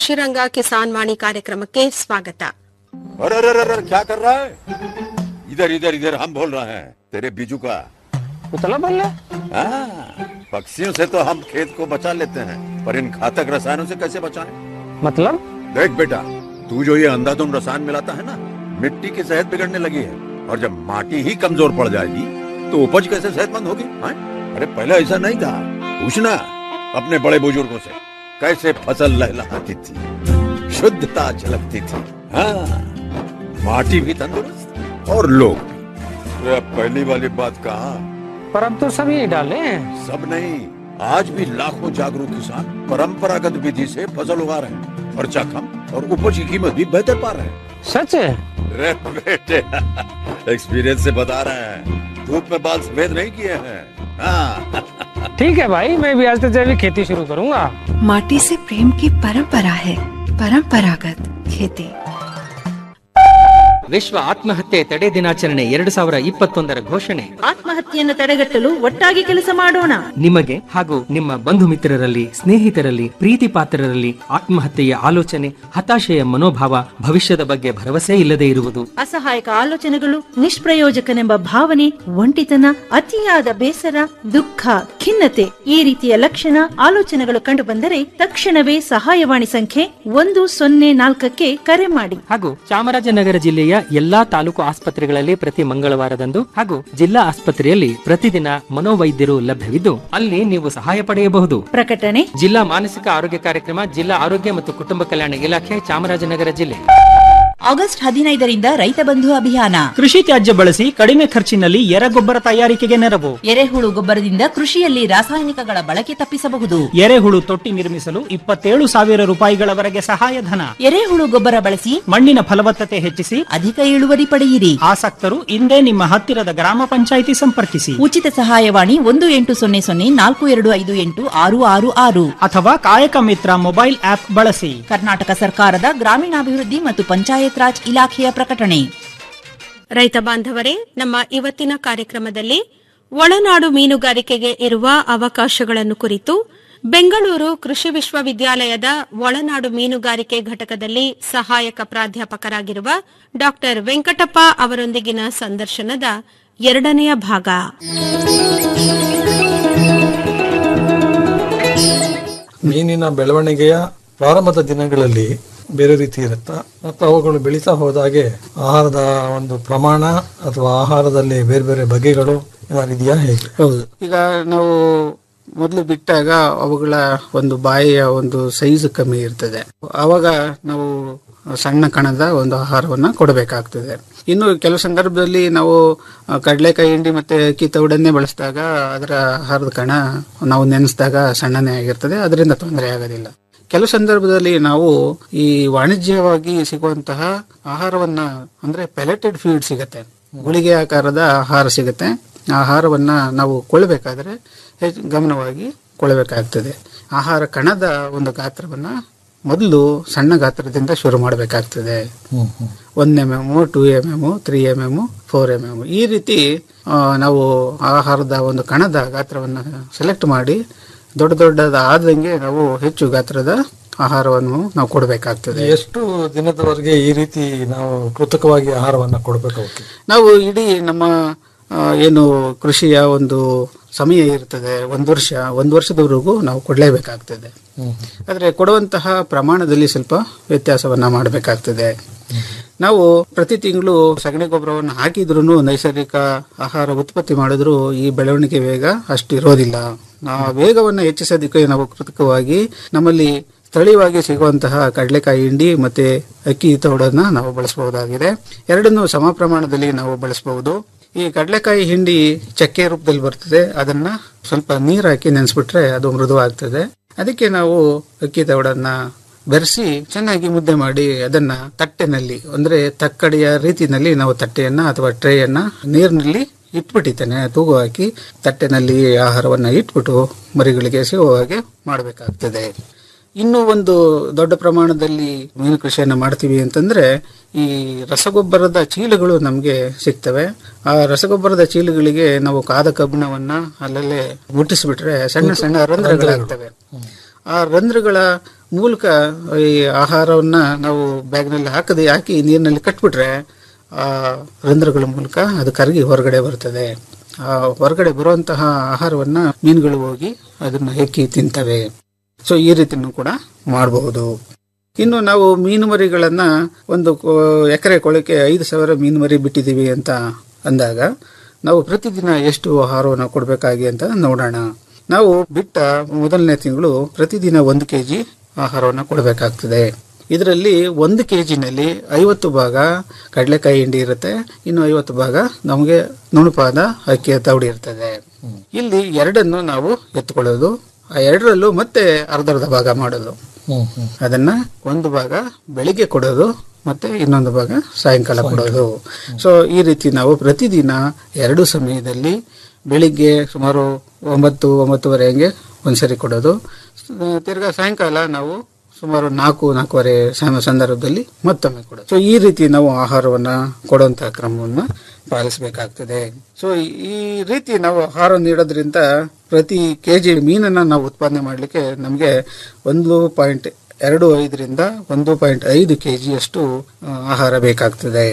ಶಿರಂಗ ಕಿಸಾನ್ ವಾಣಿ ಕಾರ್ಯಕ್ರಮಕ್ಕೆ ಸ್ವಾಗತ अरे अरे अरे अरे, क्या कर रहा है इधर इधर इधर हम बोल रहे हैं तेरे बीजू का उतला बोल रहा हाँ, पक्षियों से तो हम खेत को बचा लेते हैं पर इन घातक रसायनों से कैसे बचाएं? मतलब देख बेटा तू जो ये अंधाधुंध रसायन मिलाता है ना मिट्टी की सेहत बिगड़ने लगी है और जब माटी ही कमजोर पड़ जाएगी तो उपज कैसे सेहतमंद होगी हाँ? अरे पहले ऐसा नहीं था पूछना अपने बड़े बुजुर्गों से कैसे फसल लहलहाती थी शुद्धता झलकती थी हाँ माटी भी तंदुरुस्त और लोग भी अरे अब पहली वाली बात कहा पर अब तो सब यही डाले हैं सब नहीं आज भी लाखों जागरूक किसान परंपरागत विधि से फसल उगा रहे हैं खर्चा कम और उपज की कीमत भी बेहतर पा रहे हैं सच है अरे बेटे एक्सपीरियंस से बता रहे हैं धूप में बाल सफेद नहीं किए हैं हाँ ठीक है भाई मैं भी आज से जैविक खेती शुरू करूंगा माटी से प्रेम की परंपरा है परंपरागत खेती ವಿಶ್ವ ಆತ್ಮಹತ್ಯೆ ತಡೆ ದಿನಾಚರಣೆ ಎರಡು ಸಾವಿರ ಇಪ್ಪತ್ತೊಂದರ ಘೋಷಣೆ ಆತ್ಮಹತ್ಯೆಯನ್ನು ತಡೆಗಟ್ಟಲು ಒಟ್ಟಾಗಿ ಕೆಲಸ ಮಾಡೋಣ ನಿಮಗೆ ಹಾಗೂ ನಿಮ್ಮ ಬಂಧು ಮಿತ್ರರಲ್ಲಿ ಸ್ನೇಹಿತರಲ್ಲಿ ಪ್ರೀತಿ ಪಾತ್ರರಲ್ಲಿ ಆತ್ಮಹತ್ಯೆಯ ಆಲೋಚನೆ ಹತಾಶೆಯ ಮನೋಭಾವ ಭವಿಷ್ಯದ ಬಗ್ಗೆ ಭರವಸೆ ಇಲ್ಲದೆ ಇರುವುದು ಅಸಹಾಯಕ ಆಲೋಚನೆಗಳು ನಿಷ್ಪ್ರಯೋಜಕನೆಂಬ ಭಾವನೆ ಒಂಟಿತನ ಅತಿಯಾದ ಬೇಸರ ದುಃಖ ಖಿನ್ನತೆ ಈ ರೀತಿಯ ಲಕ್ಷಣ ಆಲೋಚನೆಗಳು ಕಂಡುಬಂದರೆ ತಕ್ಷಣವೇ ಸಹಾಯವಾಣಿ ಸಂಖ್ಯೆ ಒಂದು ಸೊನ್ನೆ ನಾಲ್ಕಕ್ಕೆ ಕರೆ ಮಾಡಿ ಹಾಗೂ ಚಾಮರಾಜನಗರ ಜಿಲ್ಲೆಯ ಎಲ್ಲಾ ತಾಲೂಕು ಆಸ್ಪತ್ರೆಗಳಲ್ಲಿ ಪ್ರತಿ ಮಂಗಳವಾರದಂದು ಹಾಗೂ ಜಿಲ್ಲಾ ಆಸ್ಪತ್ರೆಯಲ್ಲಿ ಪ್ರತಿದಿನ ಮನೋವೈದ್ಯರು ಲಭ್ಯವಿದ್ದು ಅಲ್ಲಿ ನೀವು ಸಹಾಯ ಪಡೆಯಬಹುದು ಪ್ರಕಟಣೆ ಜಿಲ್ಲಾ ಮಾನಸಿಕ ಆರೋಗ್ಯ ಕಾರ್ಯಕ್ರಮ ಜಿಲ್ಲಾ ಆರೋಗ್ಯ ಮತ್ತು ಕುಟುಂಬ ಕಲ್ಯಾಣ ಇಲಾಖೆ ಚಾಮರಾಜನಗರ ಜಿಲ್ಲೆ ಆಗಸ್ಟ್ ಹದಿನೈದರಿಂದ ರೈತ ಬಂಧು ಅಭಿಯಾನ ಕೃಷಿ ತ್ಯಾಜ್ಯ ಬಳಸಿ ಕಡಿಮೆ ಖರ್ಚಿನಲ್ಲಿ ಎರೆಗೊಬ್ಬರ ತಯಾರಿಕೆಗೆ ನೆರವು ಎರೆಹುಳು ಗೊಬ್ಬರದಿಂದ ಕೃಷಿಯಲ್ಲಿ ರಾಸಾಯನಿಕಗಳ ಬಳಕೆ ತಪ್ಪಿಸಬಹುದು ಎರೆಹುಳು ತೊಟ್ಟಿ ನಿರ್ಮಿಸಲು ಇಪ್ಪತ್ತೇಳು ಸಾವಿರ ರೂಪಾಯಿಗಳವರೆಗೆ ಸಹಾಯಧನ ಎರೆಹುಳು ಗೊಬ್ಬರ ಬಳಸಿ ಮಣ್ಣಿನ ಫಲವತ್ತತೆ ಹೆಚ್ಚಿಸಿ ಅಧಿಕ ಇಳುವರಿ ಪಡೆಯಿರಿ ಆಸಕ್ತರು ಇಂದೇ ನಿಮ್ಮ ಹತ್ತಿರದ ಗ್ರಾಮ ಪಂಚಾಯಿತಿ ಸಂಪರ್ಕಿಸಿ ಉಚಿತ ಸಹಾಯವಾಣಿ ಒಂದು ಎಂಟು ಸೊನ್ನೆ ಸೊನ್ನೆ ನಾಲ್ಕು ಎರಡು ಐದು ಎಂಟು ಆರು ಆರು ಆರು ಅಥವಾ ಕಾಯಕ ಮಿತ್ರ ಮೊಬೈಲ್ ಆಪ್ ಬಳಸಿ ಕರ್ನಾಟಕ ಸರ್ಕಾರದ ಗ್ರಾಮೀಣಾಭಿವೃದ್ಧಿ ಮತ್ತು ಪಂಚಾಯತ್ ರಾಜ್ ಇಲಾಖೆಯ ಪ್ರಕಟಣೆ ರೈತ ಬಾಂಧವರೇ ನಮ್ಮ ಇವತ್ತಿನ ಕಾರ್ಯಕ್ರಮದಲ್ಲಿ ಒಳನಾಡು ಮೀನುಗಾರಿಕೆಗೆ ಇರುವ ಅವಕಾಶಗಳನ್ನು ಕುರಿತು ಬೆಂಗಳೂರು ಕೃಷಿ ವಿಶ್ವವಿದ್ಯಾಲಯದ ಒಳನಾಡು ಮೀನುಗಾರಿಕೆ ಘಟಕದಲ್ಲಿ ಸಹಾಯಕ ಪ್ರಾಧ್ಯಾಪಕರಾಗಿರುವ ಡಾ ವೆಂಕಟಪ್ಪ ಅವರೊಂದಿಗಿನ ಸಂದರ್ಶನದ ಎರಡನೆಯ ಭಾಗ ಮೀನಿನ ಬೆಳವಣಿಗೆಯ ಪ್ರಾರಂಭದ ದಿನಗಳಲ್ಲಿ ಬೇರೆ ರೀತಿ ಇರುತ್ತೆ ಮತ್ತು ಅವುಗಳು ಬೆಳೀತಾ ಹೋದಾಗೆ ಆಹಾರದ ಒಂದು ಪ್ರಮಾಣ ಅಥವಾ ಆಹಾರದಲ್ಲಿ ಬೇರೆ ಬೇರೆ ಬಗೆಗಳು ಏನಾದ್ರು ಇದೆಯಾ ಹೇಗೆ ಹೌದು ಈಗ ನಾವು ಮೊದಲು ಬಿಟ್ಟಾಗ ಅವುಗಳ ಒಂದು ಬಾಯಿಯ ಒಂದು ಸೈಜ್ ಕಮ್ಮಿ ಇರ್ತದೆ ಆವಾಗ ನಾವು ಸಣ್ಣ ಕಣದ ಒಂದು ಆಹಾರವನ್ನ ಕೊಡಬೇಕಾಗ್ತದೆ ಇನ್ನು ಕೆಲವು ಸಂದರ್ಭದಲ್ಲಿ ನಾವು ಆ, ಕಡಲೆಕಾಯಿ ಹಿಂಡಿ ಮತ್ತೆ ಅಕ್ಕಿ ತೌಡನ್ನೇ ಬಳಸಿದಾಗ ಅದರ ಆಹಾರದ ಕಣ ನಾವು ನೆನೆಸಿದಾಗ ಸಣ್ಣನೇ ಆಗಿರ್ತದೆ ಅದರಿಂದ ತೊಂದರೆ ಆಗೋದಿಲ್ಲ ಕೆಲವು ಸಂದರ್ಭದಲ್ಲಿ ನಾವು ಈ ವಾಣಿಜ್ಯವಾಗಿ ಸಿಗುವಂತಹ ಆಹಾರವನ್ನ ಅಂದ್ರೆ ಪೆಲೆಟೆಡ್ ಫೀಡ್ ಸಿಗತ್ತೆ ಗುಳಿಗೆ ಆಕಾರದ ಆಹಾರ ಸಿಗುತ್ತೆ ಆ ಆಹಾರವನ್ನ ನಾವು ಕೊಳ್ಳಬೇಕಾದ್ರೆ ಹೆಚ್ಚು ಗಮನವಾಗಿ ಕೊಳ್ಳಬೇಕಾಗ್ತದೆ ಆಹಾರ ಕಣದ ಒಂದು ಗಾತ್ರವನ್ನ ಮೊದಲು ಸಣ್ಣ ಗಾತ್ರದಿಂದ ಶುರು ಮಾಡಬೇಕಾಗ್ತದೆ one M M two M M three M M four M M ಈ ರೀತಿ ಆ, ನಾವು ಆಹಾರದ ಒಂದು ಕಣದ ಗಾತ್ರವನ್ನು ಸೆಲೆಕ್ಟ್ ಮಾಡಿ ದೊಡ್ಡ ದೊಡ್ಡದ ಆದಂಗೆ ನಾವು ಹೆಚ್ಚು ಗಾತ್ರದ ಆಹಾರವನ್ನು ನಾವು ಕೊಡಬೇಕಾಗ್ತದೆ ಎಷ್ಟು ದಿನದವರೆಗೆ ಈ ರೀತಿ ನಾವು ಕೃತಕವಾಗಿ ಆಹಾರವನ್ನ ಕೊಡಬೇಕು ಅವಕ್ಕೆ ನಾವು ಇಡೀ ನಮ್ಮ ಆ, ಏನು ಕೃಷಿಯ ಒಂದು ಸಮಯ ಇರ್ತದೆ ಒಂದು ವರ್ಷ ಒಂದು ವರ್ಷದವರೆಗೂ ನಾವು ಕೊಡಲೇಬೇಕಾಗ್ತದೆ ಆದರೆ ಕೊಡುವಂತಹ ಪ್ರಮಾಣದಲ್ಲಿ ಸ್ವಲ್ಪ ವ್ಯತ್ಯಾಸವನ್ನ ಮಾಡಬೇಕಾಗ್ತದೆ ನಾವು ಪ್ರತಿ ತಿಂಗಳು ಸಗಣಿ ಗೊಬ್ಬರವನ್ನು ಹಾಕಿದ್ರೂ ನೈಸರ್ಗಿಕ ಆಹಾರ ಉತ್ಪತ್ತಿ ಮಾಡಿದ್ರು ಈ ಬೆಳವಣಿಗೆ ವೇಗ ಅಷ್ಟು ಇರೋದಿಲ್ಲ ಆ ವೇಗವನ್ನು ಹೆಚ್ಚಿಸೋದಕ್ಕೆ ನಾವು ಕೃತಕವಾಗಿ ನಮ್ಮಲ್ಲಿ ಸ್ಥಳೀಯವಾಗಿ ಸಿಗುವಂತಹ ಕಡಲೆಕಾಯಿ ಹಿಂಡಿ ಮತ್ತೆ ಅಕ್ಕಿ ತೌಡನ್ನ ನಾವು ಬಳಸಬಹುದಾಗಿದೆ ಎರಡನ್ನೂ ಸಮ ಪ್ರಮಾಣದಲ್ಲಿ ನಾವು ಬಳಸಬಹುದು ಈ ಕಡಲೆಕಾಯಿ ಹಿಂಡಿ ಚಕ್ಕೆ ರೂಪದಲ್ಲಿ ಬರ್ತದೆ ಅದನ್ನ ಸ್ವಲ್ಪ ನೀರು ಹಾಕಿ ನೆನೆಸ್ಬಿಟ್ರೆ ಅದು ಮೃದುವಾಗ್ತದೆ ಅದಕ್ಕೆ ನಾವು ಅಕ್ಕಿ ತೌಡನ್ನ ಬೆರೆಸಿ ಚೆನ್ನಾಗಿ ಮುದ್ದೆ ಮಾಡಿ ಅದನ್ನ ತಟ್ಟೆನಲ್ಲಿ ಅಂದ್ರೆ ತಕ್ಕಡಿಯ ರೀತಿನಲ್ಲಿ ನಾವು ತಟ್ಟೆಯನ್ನ ಅಥವಾ ಟ್ರೇಯನ್ನ ನೀರಿನಲ್ಲಿ ಇಟ್ಬಿಟ್ಟಿದ್ದೇನೆ ತೂಗು ಹಾಕಿ ತಟ್ಟೆನಲ್ಲಿ ಆಹಾರವನ್ನ ಇಟ್ಬಿಟ್ಟು ಮರಿಗಳಿಗೆ ಸಿಗುವ ಹಾಗೆ ಮಾಡಬೇಕಾಗ್ತದೆ ಇನ್ನು ಒಂದು ದೊಡ್ಡ ಪ್ರಮಾಣದಲ್ಲಿ ಮೀನು ಕೃಷಿಯನ್ನ ಮಾಡ್ತೀವಿ ಅಂತಂದ್ರೆ ಈ ರಸಗೊಬ್ಬರದ ಚೀಲಗಳು ನಮಗೆ ಸಿಗ್ತವೆ ಆ ರಸಗೊಬ್ಬರದ ಚೀಲಗಳಿಗೆ ನಾವು ಕಾದ ಕಬ್ಬಿಣವನ್ನ ಅಲ್ಲಲ್ಲೇ ಮುಟ್ಟಿಸ್ಬಿಟ್ರೆ ಸಣ್ಣ ಸಣ್ಣ ರಂಧ್ರಗಳಾಗ್ತವೆ ಆ ರಂಧ್ರಗಳ ಮೂಲಕ ಈ ಆಹಾರವನ್ನ ನಾವು ಬ್ಯಾಗ್ನಲ್ಲಿ ಹಾಕದೆ ಹಾಕಿ ನೀರಿನಲ್ಲಿ ಕಟ್ಬಿಟ್ರೆ ಆ ರಂಧ್ರಗಳ ಮೂಲಕ ಅದು ಕರಗಿ ಹೊರಗಡೆ ಬರ್ತದೆ ಆ ಹೊರಗಡೆ ಬರುವಂತಹ ಆಹಾರವನ್ನ ಮೀನುಗಳು ಹೋಗಿ ಅದನ್ನ ಹೆಕ್ಕಿ ತಿಂತವೆ ಸೊ ಈ ರೀತಿನೂ ಕೂಡ ಮಾಡಬಹುದು ಇನ್ನು ನಾವು ಮೀನು ಮರಿಗಳನ್ನ ಒಂದು ಕೊ- ಎಕರೆ ಕೊಳಕ್ಕೆ ಐದು ಸಾವಿರ ಮೀನು ಮರಿ ಬಿಟ್ಟಿದ್ದೀವಿ ಅಂತ ಅಂದಾಗ ನಾವು ಪ್ರತಿದಿನ ಎಷ್ಟು ಆಹಾರವನ್ನು ಕೊಡಬೇಕಾಗಿ ಅಂತ ನೋಡೋಣ ನಾವು ಬಿಟ್ಟ ಮೊದಲನೇ ತಿಂಗಳು ಪ್ರತಿದಿನ ಒಂದು ಕೆಜಿ ಆಹಾರವನ್ನು ಕೊಡಬೇಕಾಗ್ತದೆ ಇದರಲ್ಲಿ ಒಂದು ಕೆಜಿನಲ್ಲಿ ಐವತ್ತು ಭಾಗ ಕಡಲೆಕಾಯಿ ಹಿಂಡಿ ಇರುತ್ತೆ ಇನ್ನು ಐವತ್ತು ಭಾಗ ನಮಗೆ ನುಣುಪಾದ ಅಕ್ಕಿಯ ತವಡಿ ಇರ್ತದೆ ಇಲ್ಲಿ ಎರಡನ್ನು ನಾವು ಎತ್ಕೊಳ್ಳೋದು ಆ ಎರಡರಲ್ಲೂ ಮತ್ತೆ ಅರ್ಧ ಅರ್ಧ ಭಾಗ ಮಾಡೋದು ಅದನ್ನ ಒಂದು ಭಾಗ ಬೆಳಿಗ್ಗೆ ಕೊಡೋದು ಮತ್ತೆ ಇನ್ನೊಂದು ಭಾಗ ಸಾಯಂಕಾಲ ಕೊಡೋದು ಸೊ ಈ ರೀತಿ ನಾವು ಪ್ರತಿದಿನ ಎರಡು ಸಮಯದಲ್ಲಿ ಬೆಳಿಗ್ಗೆ ಸುಮಾರು ಒಂಬತ್ತು ಒಂಬತ್ತುವರೆ ಹಂಗೆ ಒಂದ್ಸರಿ ಕೊಡೋದು ಆ, ತಿರ್ಗಾ ಸಾಯಂಕಾಲ ನಾವು ಸುಮಾರು ನಾಲ್ಕು ನಾಲ್ಕೂವರೆ ಸಮ- ಸಂದರ್ಭದಲ್ಲಿ ಮತ್ತೊಮ್ಮೆ ಕೊಡೋದು ಸೊ ಈ ರೀತಿ ನಾವು ಆಹಾರವನ್ನ ಕೊಡುವಂತಹ ಕ್ರಮವನ್ನು ಪಾಲಿಸಬೇಕಾಗ್ತದೆ ಸೊ ಈ ರೀತಿ ನಾವು ಆಹಾರ ನೀಡೋದ್ರಿಂದ ಪ್ರತಿ ಕೆಜಿ ಮೀನನ್ನ ನಾವು ಉತ್ಪಾದನೆ ಮಾಡಲಿಕ್ಕೆ ನಮಗೆ ಒಂದು ಪಾಯಿಂಟ್ ಎರಡು ಐದರಿಂದ ಒಂದು ಪಾಯಿಂಟ್ ಐದು ಕೆ ಜಿಯಷ್ಟು ಆಹಾರ ಬೇಕಾಗ್ತದೆ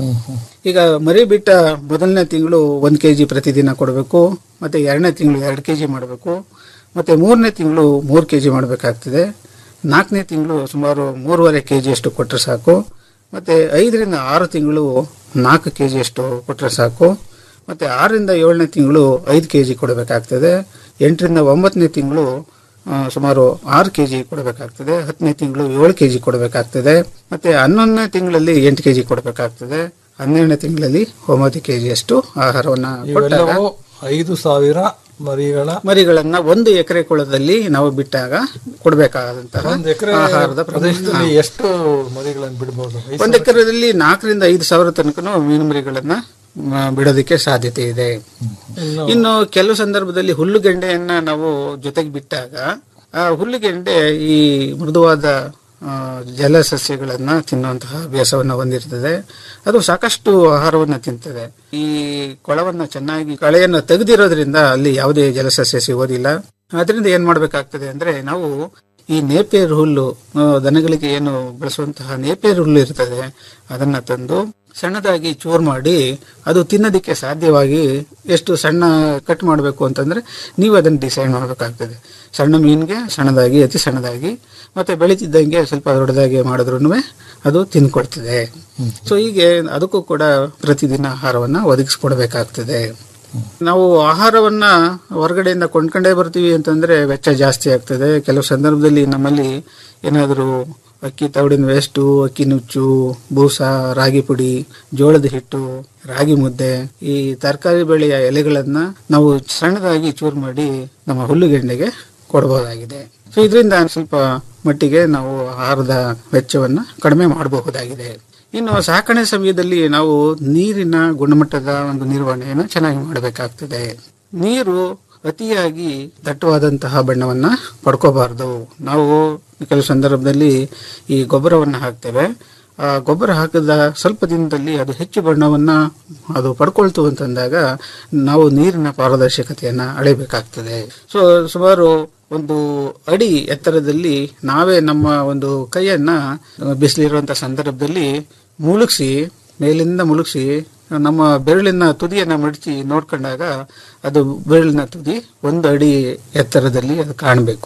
ಈಗ ಮರಿ ಬಿಟ್ಟ ಮೊದಲನೇ ತಿಂಗಳು ಒಂದು ಕೆ ಜಿ ಪ್ರತಿದಿನ ಕೊಡಬೇಕು ಮತ್ತೆ ಎರಡನೇ ತಿಂಗಳು ಎರಡು ಕೆ ಜಿ ಮಾಡಬೇಕು ಮತ್ತೆ ಮೂರನೇ ತಿಂಗಳು ಮೂರು ಕೆ ಜಿ ಮಾಡಬೇಕಾಗ್ತದೆ ನಾಲ್ಕನೇ ತಿಂಗಳು ಸುಮಾರು ಮೂರುವರೆ ಕೆ ಜಿಯಷ್ಟು ಕೊಟ್ಟರೆ ಸಾಕು ಮತ್ತೆ ಐದರಿಂದ ಆರು ತಿಂಗಳು ನಾಲ್ಕು ಕೆ ಜಿಯಷ್ಟು ಕೊಟ್ಟರೆ ಸಾಕು ಮತ್ತೆ ಆರರಿಂದ ಏಳನೇ ತಿಂಗಳು ಐದು ಕೆ ಜಿ ಕೊಡಬೇಕಾಗ್ತದೆ ಎಂಟರಿಂದ ಒಂಬತ್ತನೇ ತಿಂಗಳು ಆ, ಸುಮಾರು ಆರು ಕೆ ಜಿ ಕೊಡಬೇಕಾಗ್ತದೆ ಹತ್ತನೇ ತಿಂಗಳು ಏಳು ಕೆ ಜಿ ಕೊಡಬೇಕಾಗ್ತದೆ ಮತ್ತೆ ಹನ್ನೊಂದನೇ ತಿಂಗಳಲ್ಲಿ ಎಂಟು ಕೆ ಜಿ ಕೊಡಬೇಕಾಗ್ತದೆ ಹನ್ನೆರಡನೇ ತಿಂಗಳಲ್ಲಿ ಒಂಬತ್ತು ಕೆ ಜಿಯಷ್ಟು ಆಹಾರವನ್ನ ಕೊಟ್ಟಾಗ ಇವೆಲ್ಲವೂ ಐದು ಸಾವಿರ ಮರಿಗಳ ಮರಿಗಳನ್ನ ಒಂದು ಎಕರೆ ಕೊಳದಲ್ಲಿ ನಾವು ಬಿಟ್ಟಾಗ ಕೊಡಬೇಕಾದಂತಹ ಒಂದು ಎಕರೆ ಆಹಾರದ ಪ್ರದೇಶದಲ್ಲಿ ಪ್ರಮಾಣ ಎಷ್ಟು ಮರಿಗಳನ್ನು ಬಿಡಬಹುದು ಒಂದು ಎಕರೆದಲ್ಲಿ ನಾಲ್ಕರಿಂದ ಐದು ಸಾವಿರ ತನಕನೂ ಮೀನು ಮರಿಗಳನ್ನ ಮ, ಬಿಡೋದಕ್ಕೆ ಸಾಧ್ಯತೆ ಇದೆ ಇನ್ನು ಕೆಲವು ಸಂದರ್ಭದಲ್ಲಿ ಹುಲ್ಲುಗೆಂಡೆಯನ್ನ ನಾವು ಜೊತೆಗೆ ಬಿಟ್ಟಾಗ ಆ ಹುಲ್ಲುಗೆಂಡೆ ಈ ಮೃದುವಾದ ಆ, ಜಲಸಸ್ಯಗಳನ್ನ ತಿನ್ನುವಂತಹ ಅಭ್ಯಾಸವನ್ನ ಹೊಂದಿರ್ತದೆ ಅದು ಸಾಕಷ್ಟು ಆಹಾರವನ್ನ ತಿಂತದೆ ಈ ಕೊಳವನ್ನ ಚೆನ್ನಾಗಿ ಕಳೆಯನ್ನ ತೆಗೆದಿರೋದ್ರಿಂದ ಅಲ್ಲಿ ಯಾವುದೇ ಜಲಸಸ್ಯ ಸಿಗೋದಿಲ್ಲ ಅದರಿಂದ ಏನ್ ಮಾಡ್ಬೇಕಾಗ್ತದೆ ಅಂದ್ರೆ ನಾವು ಈ ನೇಪಿಯರ್ ಹುಲ್ಲು ಆ, ದನಗಳಿಗೆ ಏನು ಬಳಸುವಂತಹ ನೇಪಿಯರ್ ಹುಲ್ಲು ಇರ್ತದೆ ಅದನ್ನ ತಂದು ಸಣ್ಣದಾಗಿ ಚೂರ್ ಮಾಡಿ ಅದು ತಿನ್ನೋದಕ್ಕೆ ಸಾಧ್ಯವಾಗಿ ಎಷ್ಟು ಸಣ್ಣ ಕಟ್ ಮಾಡಬೇಕು ಅಂತಂದ್ರೆ ನೀವು ಅದನ್ನು ಡಿಸೈಡ್ ಮಾಡಬೇಕಾಗ್ತದೆ ಸಣ್ಣ ಮೀನಿಗೆ ಸಣ್ಣದಾಗಿ ಅತಿ ಸಣ್ಣದಾಗಿ ಮತ್ತೆ ಬೆಳೀತಿದ್ದಂಗೆ ಸ್ವಲ್ಪ ದೊಡ್ಡದಾಗಿ ಮಾಡಿದ್ರು ಅದು ತಿನ್ಕೊಡ್ತದೆ ಸೊ ಹೀಗೆ ಅದಕ್ಕೂ ಕೂಡ ಪ್ರತಿದಿನ ಆಹಾರವನ್ನ ಒದಗಿಸ್ಕೊಡ್ಬೇಕಾಗ್ತದೆ ನಾವು ಆಹಾರವನ್ನ ಹೊರಗಡೆಯಿಂದ ಕೊಂಡ್ಕೊಂಡೇ ಬರ್ತೀವಿ ಅಂತಂದ್ರೆ ವೆಚ್ಚ ಜಾಸ್ತಿ ಆಗ್ತದೆ ಕೆಲವು ಸಂದರ್ಭದಲ್ಲಿ ನಮ್ಮಲ್ಲಿ ಏನಾದರೂ ಅಕ್ಕಿ ತವಡಿನ ವೇಸ್ಟು ಅಕ್ಕಿ ನುಚ್ಚು ಬೂಸ ರಾಗಿ ಪುಡಿ ಜೋಳದ ಹಿಟ್ಟು ರಾಗಿ ಮುದ್ದೆ ಈ ತರಕಾರಿ ಬೆಳೆಯ ಎಲೆಗಳನ್ನ ನಾವು ಸಣ್ಣದಾಗಿ ಚೂರು ಮಾಡಿ ನಮ್ಮ ಹುಲ್ಲುಗೆಂಡೆಗೆ ಕೊಡಬಹುದಾಗಿದೆ ಸೊ ಇದರಿಂದ ಸ್ವಲ್ಪ ಮಟ್ಟಿಗೆ ನಾವು ಆಹಾರದ ವೆಚ್ಚವನ್ನ ಕಡಿಮೆ ಮಾಡಬಹುದಾಗಿದೆ ಇನ್ನು ಸಾಕಣೆ ಸಮಯದಲ್ಲಿ ನಾವು ನೀರಿನ ಗುಣಮಟ್ಟದ ಒಂದು ನಿರ್ವಹಣೆಯನ್ನು ಚೆನ್ನಾಗಿ ಮಾಡಬೇಕಾಗ್ತದೆ ನೀರು ಅತಿಯಾಗಿ ದಟ್ಟವಾದಂತಹ ಬಣ್ಣವನ್ನ ಪಡ್ಕೋಬಾರ್ದು ನಾವು ಕೆಲವು ಸಂದರ್ಭದಲ್ಲಿ ಈ ಗೊಬ್ಬರವನ್ನು ಹಾಕ್ತೇವೆ ಆ ಗೊಬ್ಬರ ಹಾಕಿದ ಸ್ವಲ್ಪ ದಿನದಲ್ಲಿ ಅದು ಹೆಚ್ಚು ಬಣ್ಣವನ್ನ ಅದು ಪಡ್ಕೊಳ್ತು ಅಂತಂದಾಗ ನಾವು ನೀರಿನ ಪಾರದರ್ಶಕತೆಯನ್ನ ಅಳೆಯಬೇಕಾಗ್ತದೆ ಸೊ ಸುಮಾರು ಒಂದು ಅಡಿ ಎತ್ತರದಲ್ಲಿ ನಾವೇ ನಮ್ಮ ಒಂದು ಕೈಯನ್ನ ಬಿಸಿಲಿರುವಂತಹ ಸಂದರ್ಭದಲ್ಲಿ ಮುಳುಗಿಸಿ ಮೇಲಿಂದ ಮುಳುಗಿಸಿ ನಮ್ಮ ಬೆರಳಿನ ತುದಿಯನ್ನ ಮಡಚಿ ನೋಡ್ಕೊಂಡಾಗ ಅದು ಬೆರಳಿನ ತುದಿ ಒಂದು ಅಡಿ ಎತ್ತರದಲ್ಲಿ ಅದು ಕಾಣಬೇಕು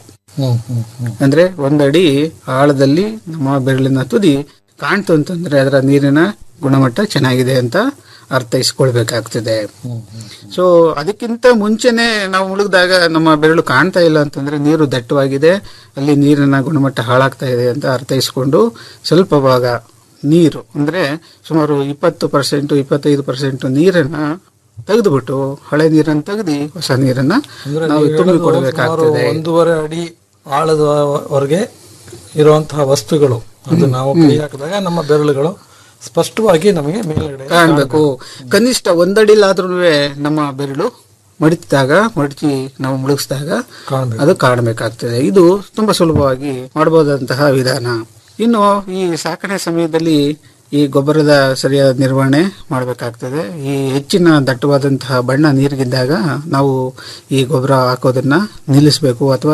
ಅಂದ್ರೆ ಒಂದಡಿ ಆಳದಲ್ಲಿ ನಮ್ಮ ಬೆರಳಿನ ತುದಿ ಕಾಣ್ತು ಅಂತಂದ್ರೆ ಅದರ ನೀರಿನ ಗುಣಮಟ್ಟ ಚೆನ್ನಾಗಿದೆ ಅಂತ ಅರ್ಥೈಸ್ಕೊಳ್ಬೇಕಾಗ್ತದೆ ಸೊ ಅದಕ್ಕಿಂತ ಮುಂಚೆನೆ ನಾವು ಮುಳುಗಿದಾಗ ನಮ್ಮ ಬೆರಳು ಕಾಣ್ತಾ ಇಲ್ಲ ಅಂತಂದ್ರೆ ನೀರು ದಟ್ಟವಾಗಿದೆ ಅಲ್ಲಿ ನೀರಿನ ಗುಣಮಟ್ಟ ಹಾಳಾಗ್ತಾ ಇದೆ ಅಂತ ಅರ್ಥೈಸ್ಕೊಂಡು ಸ್ವಲ್ಪ ಭಾಗ ನೀರು ಅಂದ್ರೆ ಸುಮಾರು ಇಪ್ಪತ್ತು ಪರ್ಸೆಂಟ್ ಇಪ್ಪತ್ತೈದು ಪರ್ಸೆಂಟ್ ನೀರನ್ನ ತೆಗೆದುಬಿಟ್ಟು ಹಳೆ ನೀರನ್ನು ತೆಗೆದು ಹೊಸ ನೀರನ್ನ ಅಂದ್ರೆ ನಾವು ನೀವು ತುಂಬಿ ಹೇಳೋದು ಸುಮಾರು ಕೊಡಬೇಕಾಗ್ತದೆ ಒಂದೂವರೆ ಅಡಿ ಆಳದವರೆಗೆ ಇರುವಂತಹ ವಸ್ತುಗಳು ಅದು ನಾವು ಕೈ ಹಾಕಿದಾಗ ನಮ್ಮ ಬೆರಳುಗಳು ಸ್ಪಷ್ಟವಾಗಿ ನಮಗೆ ಮೇಲ್ಗಡೆ ಕಾಣ್ಬೇಕು ಕನಿಷ್ಠ ಒಂದಡಿಲಾದ್ರೂ ನಮ್ಮ ಬೆರಳು ಮಡಿಸಿದಾಗ ಮಡಚಿ ನಾವು ಮುಳುಗಿಸಿದಾಗ ಕಾಣ್ಬೇಕು. ಅದು ಕಾಣಬೇಕಾಗ್ತದೆ ಇದು ತುಂಬಾ ಸುಲಭವಾಗಿ ಮಾಡಬಹುದಂತಹ ವಿಧಾನ ಇನ್ನು ಈ ಸಾಕಣೆ ಸಮಯದಲ್ಲಿ ಈ ಗೊಬ್ಬರದ ಸರಿಯಾದ ನಿರ್ವಹಣೆ ಮಾಡಬೇಕಾಗ್ತದೆ ಈ ಹೆಚ್ಚಿನ ದಟ್ಟವಾದಂತಹ ಬಣ್ಣ ನೀರಿಗಿದ್ದಾಗ ನಾವು ಈ ಗೊಬ್ಬರ ಹಾಕೋದನ್ನ ನಿಲ್ಲಿಸಬೇಕು ಅಥವಾ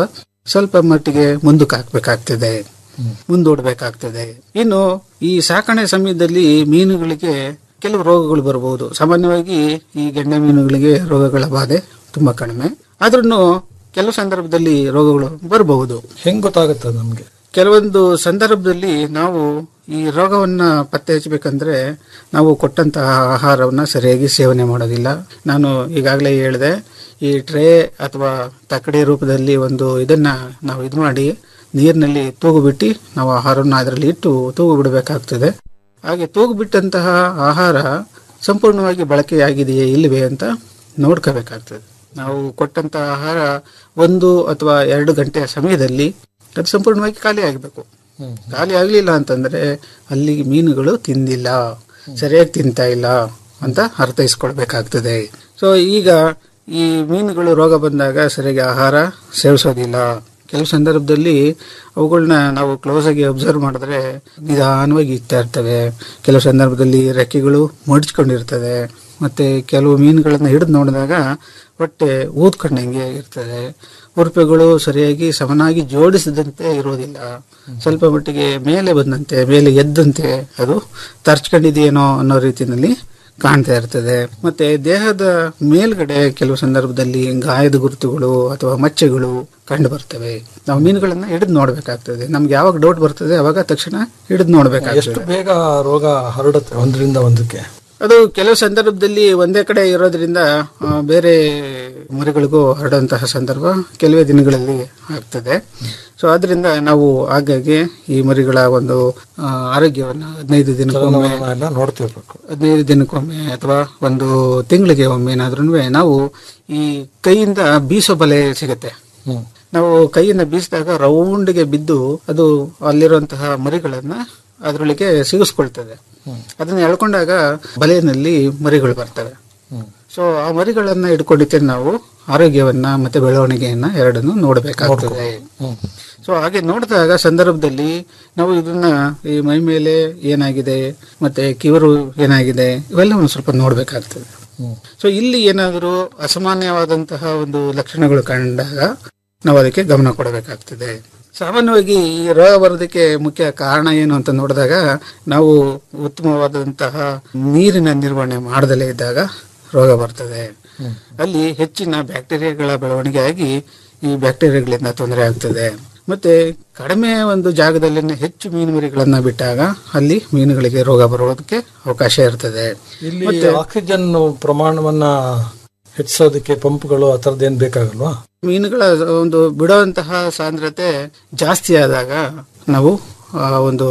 ಸ್ವಲ್ಪ ಮಟ್ಟಿಗೆ ಮುಂದಕ್ಕೆ ಹಾಕ್ಬೇಕಾಗ್ತದೆ ಮುಂದೂಡಬೇಕಾಗ್ತದೆ ಇನ್ನು ಈ ಸಾಕಣೆ ಸಮಯದಲ್ಲಿ ಮೀನುಗಳಿಗೆ ಕೆಲವು ರೋಗಗಳು ಬರಬಹುದು ಸಾಮಾನ್ಯವಾಗಿ ಈ ಗೆಂಡೆ ಮೀನುಗಳಿಗೆ ರೋಗಗಳ ಬಾಧೆ ತುಂಬಾ ಕಡಿಮೆ ಆದ್ರೂ ಕೆಲವು ಸಂದರ್ಭದಲ್ಲಿ ರೋಗಗಳು ಬರಬಹುದು ಹೆಂಗ್ ಗೊತ್ತಾಗುತ್ತೆ ನಮ್ಗೆ ಕೆಲವೊಂದು ಸಂದರ್ಭದಲ್ಲಿ ನಾವು ಈ ರೋಗವನ್ನ ಪತ್ತೆ ಹಚ್ಚಬೇಕಂದ್ರೆ ನಾವು ಕೊಟ್ಟಂತಹ ಆಹಾರವನ್ನ ಸರಿಯಾಗಿ ಸೇವನೆ ಮಾಡೋದಿಲ್ಲ ನಾನು ಈಗಾಗಲೇ ಹೇಳಿದೆ ಈ ಟ್ರೇ ಅಥವಾ ತಕ್ಕಡಿ ರೂಪದಲ್ಲಿ ಒಂದು ಇದನ್ನ ನಾವು ಇದು ಮಾಡಿ ನೀರಿನಲ್ಲಿ ತೂಗು ಬಿಟ್ಟು ನಾವು ಆಹಾರವನ್ನು ಅದರಲ್ಲಿ ಇಟ್ಟು ತೂಗು ಬಿಡಬೇಕಾಗ್ತದೆ ಹಾಗೆ ತೂಗು ಬಿಟ್ಟಂತಹ ಆಹಾರ ಸಂಪೂರ್ಣವಾಗಿ ಬಳಕೆಯಾಗಿದೆಯೇ ಇಲ್ಲವೇ ಅಂತ ನೋಡ್ಕೋಬೇಕಾಗ್ತದೆ ನಾವು ಕೊಟ್ಟಂತಹ ಆಹಾರ ಒಂದು ಅಥವಾ ಎರಡು ಗಂಟೆಯ ಸಮಯದಲ್ಲಿ ಅದು ಸಂಪೂರ್ಣವಾಗಿ ಖಾಲಿ ಆಗಬೇಕು ಖಾಲಿ ಆಗಲಿಲ್ಲ ಅಂತಂದ್ರೆ ಅಲ್ಲಿ ಮೀನುಗಳು ತಿಂದಿಲ್ಲ ಸರಿಯಾಗಿ ತಿಂತಾ ಇಲ್ಲ ಅಂತ ಅರ್ಥೈಸ್ಕೊಳ್ಬೇಕಾಗ್ತದೆ ಸೊ ಈಗ ಈ ಮೀನುಗಳು ರೋಗ ಬಂದಾಗ ಸರಿಯಾಗಿ ಆಹಾರ ಸೇವಿಸೋದಿಲ್ಲ ಕೆಲವು ಸಂದರ್ಭದಲ್ಲಿ ಅವುಗಳನ್ನ ನಾವು ಕ್ಲೋಸ್ ಆಗಿ ಅಬ್ಸರ್ವ್ ಮಾಡಿದ್ರೆ ನಿಧಾನವಾಗಿ ಇರ್ತಾ ಇರ್ತವೆ ಕೆಲವು ಸಂದರ್ಭದಲ್ಲಿ ರೆಕ್ಕೆಗಳು ಮಡ್ಚ್ಕೊಂಡಿರ್ತದೆ ಮತ್ತೆ ಕೆಲವು ಮೀನುಗಳನ್ನ ಹಿಡಿದು ನೋಡಿದಾಗ ಹೊಟ್ಟೆ ಊದ್ಕೊಂಡಂಗೆ ಇರ್ತದೆ ಉರುಪೆಗಳು ಸರಿಯಾಗಿ ಸಮನಾಗಿ ಜೋಡಿಸಿದಂತೆ ಇರೋದಿಲ್ಲ ಸ್ವಲ್ಪ ಮಟ್ಟಿಗೆ ಮೇಲೆ ಬಂದಂತೆ ಮೇಲೆ ಎದ್ದಂತೆ ಅದು ತರ್ಚ್ಕೊಂಡಿದೆಯೇನೋ ಅನ್ನೋ ರೀತಿಯಲ್ಲಿ ಕಾಣ್ತಾ ಇರ್ತದೆ ಮತ್ತೆ ದೇಹದ ಮೇಲ್ಗಡೆ ಕೆಲವು ಸಂದರ್ಭದಲ್ಲಿ ಗಾಯದ ಗುರುತುಗಳು ಅಥವಾ ಮಚ್ಚೆಗಳು ಕಂಡು ಬರ್ತವೆ ನಾವು ಮೀನುಗಳನ್ನ ಹಿಡಿದು ನೋಡ್ಬೇಕಾಗ್ತದೆ ನಮ್ಗೆ ಯಾವಾಗ ಡೌಟ್ ಬರ್ತದೆ ಅವಾಗ ತಕ್ಷಣ ಹಿಡಿದು ಎಷ್ಟು ನೋಡ್ಬೇಕಾಗ್ತದೆ ಬೇಗ ರೋಗ ಹರಡುತ್ತೆ ಒಂದರಿಂದ ಒಂದಕ್ಕೆ ಅದು ಕೆಲವು ಸಂದರ್ಭದಲ್ಲಿ ಒಂದೇ ಕಡೆ ಇರೋದ್ರಿಂದ ಆ, ಬೇರೆ ಮರಿಗಳಿಗೂ ಹರಡುವಂತಹ ಸಂದರ್ಭ ಕೆಲವೇ ದಿನಗಳಲ್ಲಿ ಆಗ್ತದೆ ಸೊ ಅದರಿಂದ ನಾವು ಆಗಾಗ್ಗೆ ಈ ಮರಿಗಳ ಒಂದು ಆ, ಆರೋಗ್ಯವನ್ನ ಹದಿನೈದು ದಿನಕ್ಕೊಮ್ಮೆ ಚಲನವಲನ ಎಲ್ಲ ನೋಡ್ತಿರ್ಬೇಕು ಹದಿನೈದು ದಿನಕ್ಕೊಮ್ಮೆ ಅಥವಾ ಒಂದು ತಿಂಗಳಿಗೆ ಒಮ್ಮೆ ಏನಾದ್ರೂ ನಾವು ಈ ಕೈಯಿಂದ ಬೀಸೋ ಬಲೆ ಸಿಗತ್ತೆ ಹ್ಮ್ ನಾವು ಕೈಯಿಂದ ಬೀಸಿದಾಗ ರೌಂಡ್ಗೆ ಬಿದ್ದು ಅದು ಅಲ್ಲಿರುವಂತಹ ಮರಿಗಳನ್ನ ಅದರೊಳಗೆ ಸಿಗಿಸ್ಕೊಳ್ತದೆ ಅದನ್ನ ಎಳ್ಕೊಂಡಾಗ ಬಲೆಯಲ್ಲಿ ಮರಿಗಳು ಬರ್ತವೆ ಹ್ಮ್ ಸೊ ಆ ಮರಿಗಳನ್ನ ಇಟ್ಕೊಂಡಿದ್ದೇನೆ ನಾವು ಆರೋಗ್ಯವನ್ನ ಮತ್ತೆ ಬೆಳವಣಿಗೆಯನ್ನ ಎರಡನ್ನು ನೋಡಬೇಕಾಗ್ತದೆ ಹ್ಮ್ ಸೊ ಹಾಗೆ ನೋಡಿದಾಗ ಸಂದರ್ಭದಲ್ಲಿ ನಾವು ಇದನ್ನ ಈ ಮೈ ಮೇಲೆ ಏನಾಗಿದೆ ಮತ್ತೆ ಕಿವರು ಏನಾಗಿದೆ ಇವೆಲ್ಲ ಒಂದು ಸ್ವಲ್ಪ ನೋಡ್ಬೇಕಾಗ್ತದೆ ಹ್ಮ್ ಸೊ ಇಲ್ಲಿ ಏನಾದರೂ ಅಸಾಮಾನ್ಯವಾದಂತಹ ಒಂದು ಲಕ್ಷಣಗಳು ಕಂಡಾಗ ನಾವು ಅದಕ್ಕೆ ಗಮನ ಕೊಡಬೇಕಾಗ್ತದೆ ಸಾಮಾನ್ಯವಾಗಿ ಈ ರೋಗ ಬರೋದಕ್ಕೆ ಮುಖ್ಯ ಕಾರಣ ಏನು ಅಂತ ನೋಡಿದಾಗ ನಾವು ಉತ್ತಮವಾದಂತಹ ನೀರಿನ ನಿರ್ವಹಣೆ ಮಾಡದಲೇ ಇದ್ದಾಗ ರೋಗ ಬರ್ತದೆ ಅಲ್ಲಿ ಹೆಚ್ಚಿನ ಬ್ಯಾಕ್ಟೀರಿಯಾಗಳ ಬೆಳವಣಿಗೆ ಆಗಿ ಈ ಬ್ಯಾಕ್ಟೀರಿಯಾಗಳಿಂದ ತೊಂದರೆ ಆಗ್ತದೆ ಮತ್ತೆ ಕಡಿಮೆ ಒಂದು ಜಾಗದಲ್ಲಿ ಹೆಚ್ಚು ಮೀನು ಮರಿಗಳನ್ನ ಬಿಟ್ಟಾಗ ಅಲ್ಲಿ ಮೀನುಗಳಿಗೆ ರೋಗ ಬರೋದಕ್ಕೆ ಅವಕಾಶ ಇರ್ತದೆ ಇಲ್ಲಿ ಆಕ್ಸಿಜನ್ ಪ್ರಮಾಣವನ್ನ ಹೆಚ್ಚಿಸೋದಕ್ಕೆ ಪಂಪ್ಗಳು ಆ ಥರದ್ದು ಬೇಕಾಗಲ್ವಾ ಮೀನುಗಳ ಒಂದು ಬಿಡುವಂತಹ ಸಾಂದ್ರತೆ ಜಾಸ್ತಿ ಆದಾಗ ನಾವು ಆ ಒಂದು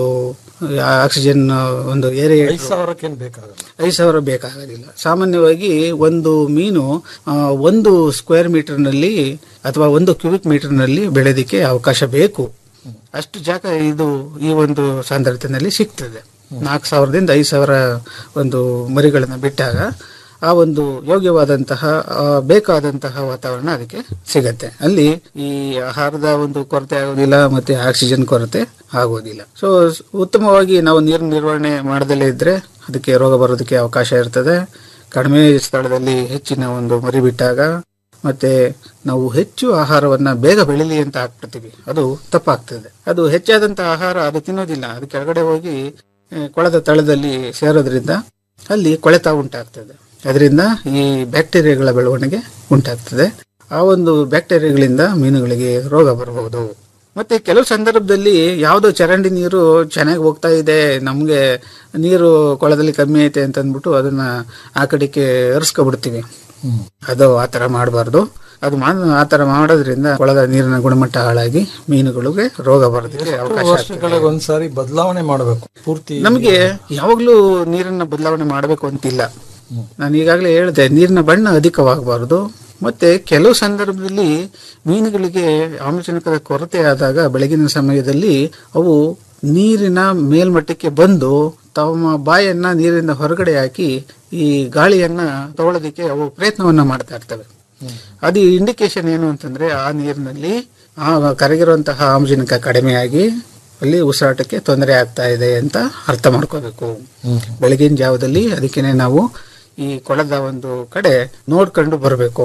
ಆಕ್ಸಿಜನ್ ಒಂದು ಐದು ಏರಿಯೇಟರ್ ಸಾವಿರಕ್ಕೇನು ಬೇಕಾಗಲ್ಲ ಐದು ಸಾವಿರ ಬೇಕಾಗೋದಿಲ್ಲ ಸಾಮಾನ್ಯವಾಗಿ ಒಂದು ಮೀನು ಆ, ಒಂದು ಸ್ಕ್ವೇರ್ ಮೀಟರ್ನಲ್ಲಿ ಅಥವಾ ಒಂದು ಕ್ಯೂಬಿಕ್ ಮೀಟರ್ನಲ್ಲಿ ಬೆಳೆದಿಕ್ಕೆ ಅವಕಾಶ ಬೇಕು ಅಷ್ಟು ಜಾಗ ಇದು ಈ ಒಂದು ಸಾಂದ್ರತೆಯಲ್ಲಿ ಸಿಗ್ತದೆ ನಾಲ್ಕು ಸಾವಿರದಿಂದ ಐದು ಸಾವಿರ ಒಂದು ಮರಿಗಳನ್ನ ಬಿಟ್ಟಾಗ ಆ ಒಂದು ಯೋಗ್ಯವಾದಂತಹ ಆ, ಬೇಕಾದಂತಹ ವಾತಾವರಣ ಅದಕ್ಕೆ ಸಿಗತ್ತೆ ಅಲ್ಲಿ ಈ ಆಹಾರದ ಒಂದು ಕೊರತೆ ಆಗೋದಿಲ್ಲ ಮತ್ತೆ ಆಕ್ಸಿಜನ್ ಕೊರತೆ ಆಗೋದಿಲ್ಲ ಸೊ ಉತ್ತಮವಾಗಿ ನಾವು ನೀರು ನಿರ್ವಹಣೆ ಮಾಡದಲ್ಲೇ ಇದ್ರೆ ಅದಕ್ಕೆ ರೋಗ ಬರೋದಕ್ಕೆ ಅವಕಾಶ ಇರ್ತದೆ ಕಡಿಮೆ ಸ್ಥಳದಲ್ಲಿ ಹೆಚ್ಚಿನ ಒಂದು ಮರಿ ಬಿಟ್ಟಾಗ ಮತ್ತೆ ನಾವು ಹೆಚ್ಚು ಆಹಾರವನ್ನ ಬೇಗ ಬೆಳಿಲಿ ಅಂತ ಹಾಕ್ಬಿಡ್ತೀವಿ ಅದು ತಪ್ಪಾಗ್ತದೆ ಅದು ಹೆಚ್ಚಾದಂತಹ ಆಹಾರ ಅದು ತಿನ್ನೋದಿಲ್ಲ ಅದು ಕೆಳಗಡೆ ಹೋಗಿ ಆ, ಕೊಳದ ತಳದಲ್ಲಿ ಸೇರೋದ್ರಿಂದ ಅಲ್ಲಿ ಕೊಳೆತ ಉಂಟಾಗ್ತದೆ ಅದರಿಂದ ಈ ಬ್ಯಾಕ್ಟೀರಿಯಾಗಳ ಬೆಳವಣಿಗೆ ಉಂಟಾಗ್ತದೆ ಆ ಒಂದು ಬ್ಯಾಕ್ಟೀರಿಯಾಗಳಿಂದ ಮೀನುಗಳಿಗೆ ರೋಗ ಬರಬಹುದು ಮತ್ತೆ ಕೆಲವು ಸಂದರ್ಭದಲ್ಲಿ ಯಾವುದೋ ಚರಂಡಿ ನೀರು ಚೆನ್ನಾಗಿ ಹೋಗ್ತಾ ಇದೆ ನಮಗೆ ನೀರು ಕೊಳದಲ್ಲಿ ಕಮ್ಮಿ ಐತೆ ಅಂತ ಅಂದ್ಬಿಟ್ಟು ಅದನ್ನ ಆ ಕಡೆಗೆ ಹರಿಸ್ಕೊಬಿಡ್ತೀವಿ ಅದು ಆ ಥರ ಮಾಡಬಾರ್ದು ಅದು ಮಾ- ಆ ಥರ ಮಾಡೋದ್ರಿಂದ ಕೊಳದ ನೀರಿನ ಗುಣಮಟ್ಟ ಹಾಳಾಗಿ ಮೀನುಗಳಿಗೆ ರೋಗ ಬರೋದಕ್ಕೆ ಅವಕಾಶ ಆಗ್ತದೆ. ವರ್ಷಗಳಿಗೆ ಒಂದ್ಸಾರಿ ಬದಲಾವಣೆ ಮಾಡಬೇಕು ಪೂರ್ತಿ ನಮಗೆ ಯಾವಾಗಲೂ ನೀರನ್ನ ಬದಲಾವಣೆ ಮಾಡಬೇಕು ಅಂತಿಲ್ಲ ನಾನು ಈಗಾಗಲೇ ಹೇಳಿದೆ ನೀರಿನ ಬಣ್ಣ ಅಧಿಕವಾಗಬಾರದು ಮತ್ತೆ ಕೆಲವು ಸಂದರ್ಭದಲ್ಲಿ ಮೀನುಗಳಿಗೆ ಆಮ್ಲಜನಕದ ಕೊರತೆ ಆದಾಗ ಬೆಳಗಿನ ಸಮಯದಲ್ಲಿ ಅವು ನೀರಿನ ಮೇಲ್ಮಟ್ಟಕ್ಕೆ ಬಂದು ತಮ್ಮ ಬಾಯನ್ನ ನೀರಿನ ಹೊರಗಡೆ ಹಾಕಿ ಈ ಗಾಳಿಯನ್ನ ತಗೊಳ್ಳೋದಕ್ಕೆ ಅವು ಪ್ರಯತ್ನವನ್ನ ಮಾಡ್ತಾ ಇರ್ತವೆ ಅದು ಇಂಡಿಕೇಶನ್ ಏನು ಅಂತಂದ್ರೆ ಆ ನೀರಿನಲ್ಲಿ ಆ ಕರಗಿರುವಂತಹ ಆಮ್ಲಜನಕ ಕಡಿಮೆಯಾಗಿ ಅಲ್ಲಿ ಉಸಿರಾಟಕ್ಕೆ ತೊಂದರೆ ಆಗ್ತಾ ಇದೆ ಅಂತ ಅರ್ಥ ಮಾಡ್ಕೋಬೇಕು ಬೆಳಗಿನ ಜಾವದಲ್ಲಿ ಅದಕ್ಕೇನೆ ನಾವು ಈ ಕೊಳದ ಒಂದು ಕಡೆ ನೋಡ್ಕೊಂಡು ಬರಬೇಕು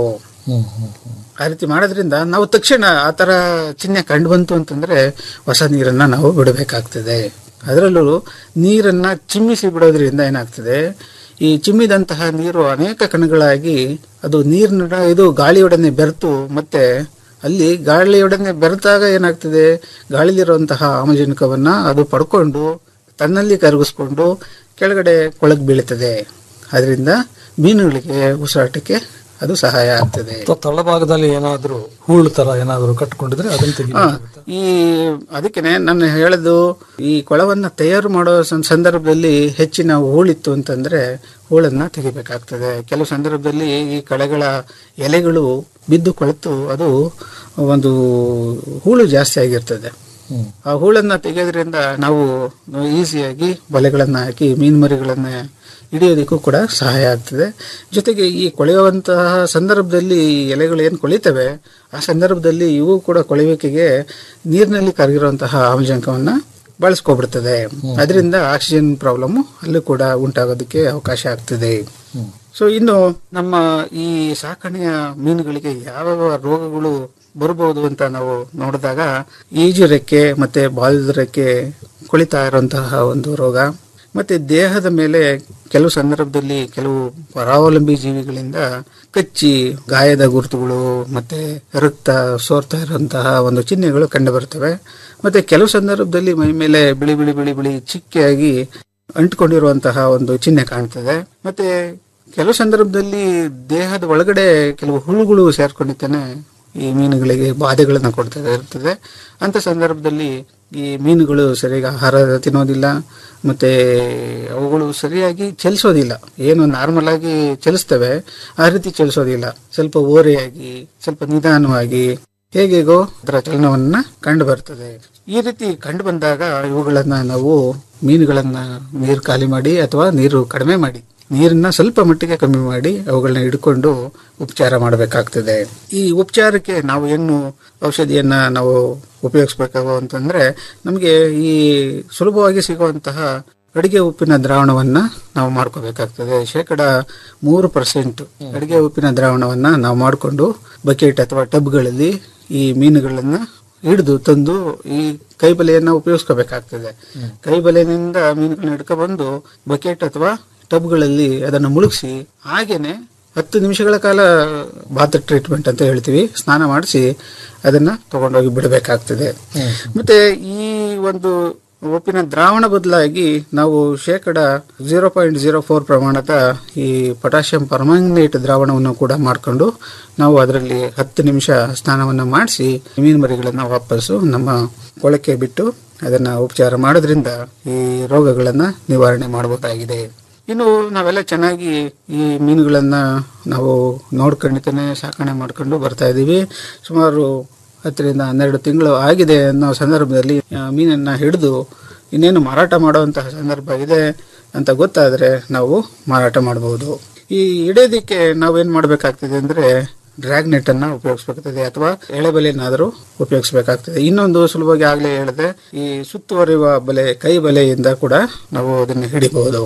ಆ ರೀತಿ ಮಾಡೋದ್ರಿಂದ ನಾವು ತಕ್ಷಣ ಆ ತರ ಚಿಹ್ನೆ ಕಂಡು ಬಂತು ಅಂತಂದ್ರೆ ಹೊಸ ನೀರನ್ನ ನಾವು ಬಿಡಬೇಕಾಗ್ತದೆ ಅದರಲ್ಲೂ ನೀರನ್ನ ಚಿಮ್ಮಿಸಿ ಬಿಡೋದ್ರಿಂದ ಏನಾಗ್ತದೆ ಈ ಚಿಮ್ಮಿದಂತಹ ನೀರು ಅನೇಕ ಕಣಗಳಾಗಿ ಅದು ನೀರಿನ ಇದು ಗಾಳಿಯೊಡನೆ ಬೆರೆತು ಮತ್ತೆ ಅಲ್ಲಿ ಗಾಳಿಯೊಡನೆ ಬೆರೆತಾಗ ಏನಾಗ್ತದೆ ಗಾಳಿಲಿರುವಂತಹ ಆಮ್ಲಜನಕವನ್ನ ಅದು ಪಡ್ಕೊಂಡು ತನ್ನಲ್ಲಿ ಕರಗಿಸ್ಕೊಂಡು ಕೆಳಗಡೆ ಕೊಳಗ್ ಬೀಳುತ್ತದೆ ಅದರಿಂದ ಮೀನುಗಳಿಗೆ ಉಸಿರಾಟಕ್ಕೆ ಅದು ಸಹಾಯ ಆಗ್ತದೆ ಅಥವಾ ತಳಭಾಗದಲ್ಲಿ ಏನಾದ್ರೂ ಹೂಳು ತರ ಏನಾದ್ರೂ ಕಟ್ಕೊಂಡಿದ್ರೆ ಅದನ್ನ ತೆಗಿ ಹಾ, ಈ ಅದಕ್ಕೇನೆ ನಾನು ಹೇಳೋದು ಈ ಕೊಳವನ್ನ ತಯಾರು ಮಾಡೋ ಸಂ- ಸಂದರ್ಭದಲ್ಲಿ ಹೆಚ್ಚಿನ ಹೂಳಿತ್ತು ಅಂತಂದ್ರೆ ಹೂಳನ್ನ ತೆಗಿಬೇಕಾಗ್ತದೆ ಕೆಲವು ಸಂದರ್ಭದಲ್ಲಿ ಈ ಕಳೆಗಳ ಎಲೆಗಳು ಬಿದ್ದು ಕೊಳೆತು ಅದು ಒಂದು ಹೂಳು ಜಾಸ್ತಿ ಆಗಿರ್ತದೆ ಆ ಹೂಳನ್ನ ತೆಗೆಯೋದ್ರಿಂದ ನಾವು ಈಸಿಯಾಗಿ ಬಲೆಗಳನ್ನ ಹಾಕಿ ಮೀನು ಮರಿಗಳನ್ನ ಹಿಡಿಯೋದಕ್ಕೂ ಕೂಡ ಸಹಾಯ ಆಗ್ತದೆ ಜೊತೆಗೆ ಈ ಕೊಳೆಯುವಂತಹ ಸಂದರ್ಭದಲ್ಲಿ ಈ ಎಲೆಗಳು ಏನು ಕೊಳಿತವೆ ಆ ಸಂದರ್ಭದಲ್ಲಿ ಇವು ಕೂಡ ಕೊಳೆಯುವಿಕೆಗೆ ನೀರಿನಲ್ಲಿ ಕರಗಿರುವಂತಹ ಆಮ್ಲಜನಕವನ್ನ ಬಳಸ್ಕೊಬಿಡ್ತದೆ ಅದರಿಂದ ಆಕ್ಸಿಜನ್ ಪ್ರಾಬ್ಲಮ್ ಅಲ್ಲೂ ಕೂಡ ಉಂಟಾಗೋದಕ್ಕೆ ಅವಕಾಶ ಆಗ್ತದೆ ಸೊ ಇನ್ನು ನಮ್ಮ ಈ ಸಾಕಣೆಯ ಮೀನುಗಳಿಗೆ ಯಾವ ರೋಗಗಳು ಬರಬಹುದು ಅಂತ ನಾವು ನೋಡಿದಾಗ ಈಜು ರೆಕ್ಕೆ ಮತ್ತೆ ಬಾಲದ ರೆಕ್ಕೆ ಕುಳಿತಾ ಇರುವಂತಹ ಒಂದು ರೋಗ ಮತ್ತೆ ದೇಹದ ಮೇಲೆ ಕೆಲವು ಸಂದರ್ಭದಲ್ಲಿ ಕೆಲವು ಪರಾವಲಂಬಿ ಜೀವಿಗಳಿಂದ ಕಚ್ಚಿ ಗಾಯದ ಗುರುತುಗಳು ಮತ್ತೆ ರಕ್ತ ಸೋರ್ತಾ ಇರುವಂತಹ ಒಂದು ಚಿಹ್ನೆಗಳು ಕಂಡು ಬರ್ತವೆ ಮತ್ತೆ ಕೆಲವು ಸಂದರ್ಭದಲ್ಲಿ ಮೈ ಮೇಲೆ ಬಿಳಿ ಬಿಳಿ ಬಿಳಿ ಬಿಳಿ ಚಿಕ್ಕೆಯಾಗಿ ಅಂಟ್ಕೊಂಡಿರುವಂತಹ ಒಂದು ಚಿಹ್ನೆ ಕಾಣ್ತದೆ ಮತ್ತೆ ಕೆಲವು ಸಂದರ್ಭದಲ್ಲಿ ದೇಹದ ಒಳಗಡೆ ಕೆಲವು ಹುಳುಗಳು ಸೇರ್ಕೊಂಡಿದ್ದಾನೆ ಈ ಮೀನುಗಳಿಗೆ ಬಾಧೆಗಳನ್ನ ಕೊಡ್ತಾ ಇರ್ತದೆ ಅಂತ ಸಂದರ್ಭದಲ್ಲಿ ಈ ಮೀನುಗಳು ಸರಿಯಾಗಿ ಆಹಾರ ತಿನ್ನೋದಿಲ್ಲ ಮತ್ತೆ ಅವುಗಳು ಸರಿಯಾಗಿ ಚಲಿಸೋದಿಲ್ಲ ಏನು ನಾರ್ಮಲ್ ಆಗಿ ಚಲಿಸ್ತವೆ ಆ ರೀತಿ ಚಲಿಸೋದಿಲ್ಲ ಸ್ವಲ್ಪ ಓರೆಯಾಗಿ ಸ್ವಲ್ಪ ನಿಧಾನವಾಗಿ ಹೇಗೆಗೋ ಅದರ ಚಲನವನ್ನ ಕಂಡು ಬರ್ತದೆ ಈ ರೀತಿ ಕಂಡು ಬಂದಾಗ ಇವುಗಳನ್ನ ನಾವು ಮೀನುಗಳನ್ನ ನೀರು ಖಾಲಿ ಮಾಡಿ ಅಥವಾ ನೀರು ಕಡಿಮೆ ಮಾಡಿ ನೀರನ್ನ ಸ್ವಲ್ಪ ಮಟ್ಟಿಗೆ ಕಮ್ಮಿ ಮಾಡಿ ಅವುಗಳನ್ನ ಹಿಡ್ಕೊಂಡು ಉಪಚಾರ ಮಾಡಬೇಕಾಗ್ತದೆ ಈ ಉಪಚಾರಕ್ಕೆ ನಾವು ಏನು ಔಷಧಿಯನ್ನ ನಾವು ಉಪಯೋಗಿಸ್ಬೇಕಾಗೋ ಅಂತಂದ್ರೆ ನಮಗೆ ಈ ಸುಲಭವಾಗಿ ಸಿಗುವಂತಹ ಅಡಿಗೆ ಉಪ್ಪಿನ ದ್ರಾವಣವನ್ನ ನಾವು ಮಾಡ್ಕೋಬೇಕಾಗ್ತದೆ ಶೇಕಡ ಮೂರು ಪರ್ಸೆಂಟ್ ಅಡಿಗೆ ಉಪ್ಪಿನ ದ್ರಾವಣವನ್ನ ನಾವು ಮಾಡಿಕೊಂಡು ಬಕೆಟ್ ಅಥವಾ ಟಬ್ಗಳಲ್ಲಿ ಈ ಮೀನುಗಳನ್ನ ಹಿಡಿದು ತಂದು ಈ ಕೈಬಲೆಯನ್ನ ಉಪಯೋಗಿಸ್ಕೋಬೇಕಾಗ್ತದೆ ಕೈಬಲೆನಿಂದ ಮೀನುಗಳನ್ನ ಹಿಡ್ಕೊಬಂದು ಬಕೆಟ್ ಅಥವಾ ಟಬ್ಗಳಲ್ಲಿ ಅದನ್ನು ಮುಳುಗಿಸಿ ಹಾಗೇನೆ ಹತ್ತು ನಿಮಿಷಗಳ ಕಾಲ ಬಾತ್ ಟ್ರೀಟ್ಮೆಂಟ್ ಅಂತ ಹೇಳ್ತೀವಿ ಸ್ನಾನ ಮಾಡಿಸಿ ಅದನ್ನ ತಗೊಂಡೋಗಿ ಬಿಡಬೇಕಾಗ್ತದೆ ಮತ್ತೆ ಈ ಒಂದು ಉಪ್ಪಿನ ದ್ರಾವಣ ಬದಲಾಗಿ ನಾವು ಶೇಕಡ ಜೀರೋ ಪಾಯಿಂಟ್ ಜೀರೋ ಫೋರ್ ಪ್ರಮಾಣದ ಈ ಪೊಟ್ಯಾಷಿಯಂ ಪರ್ಮಾಂಗನೇಟ್ ದ್ರಾವಣವನ್ನು ಕೂಡ ಮಾಡಿಕೊಂಡು ನಾವು ಅದರಲ್ಲಿ ಹತ್ತು ನಿಮಿಷ ಸ್ನಾನವನ್ನು ಮಾಡಿಸಿ ಮೀನು ಮರಿಗಳನ್ನು ವಾಪಸ್ಸು ನಮ್ಮ ಕೊಳಕ್ಕೆ ಬಿಟ್ಟು ಅದನ್ನ ಉಪಚಾರ ಮಾಡೋದ್ರಿಂದ ಈ ರೋಗಗಳನ್ನ ನಿವಾರಣೆ ಮಾಡಬಹುದಾಗಿದೆ ಇನ್ನು ನಾವೆಲ್ಲ ಚೆನ್ನಾಗಿ ಈ ಮೀನುಗಳನ್ನ ನಾವು ನೋಡ್ಕೊಂಡಿತಾನೆ ಸಾಕಣೆ ಮಾಡ್ಕೊಂಡು ಬರ್ತಾ ಇದ್ದೀವಿ ಸುಮಾರು ಹತ್ತರಿಂದ ಹನ್ನೆರಡು ತಿಂಗಳು ಆಗಿದೆ ಅನ್ನೋ ಸಂದರ್ಭದಲ್ಲಿ ಆ, ಮೀನನ್ನ ಹಿಡಿದು ಇನ್ನೇನು ಮಾರಾಟ ಮಾಡುವಂತಹ ಸಂದರ್ಭ ಇದೆ ಅಂತ ಗೊತ್ತಾದ್ರೆ ನಾವು ಮಾರಾಟ ಮಾಡಬಹುದು ಈ ಹಿಡಿಯೋದಿಕ್ಕೆ ನಾವೇನ್ ಮಾಡಬೇಕಾಗ್ತದೆ ಅಂದ್ರೆ ಡ್ರ್ಯಾಗ್ ನೆಟ್ ಅನ್ನ ಉಪಯೋಗಿಸಬೇಕಾಗ್ತದೆ ಅಥವಾ ಎಳೆಬಲೆನಾದರೂ ಉಪಯೋಗಿಸಬೇಕಾಗ್ತದೆ ಇನ್ನೊಂದು ಸುಲಭವಾಗಿ ಆಗ್ಲೇ ಹೇಳಿದೆ ಈ ಸುತ್ತುವರಿಯುವ ಬಲೆ ಕೈ ಬಲೆಯಿಂದ ಕೂಡ ನಾವು ಅದನ್ನು ಹಿಡಿಬಹುದು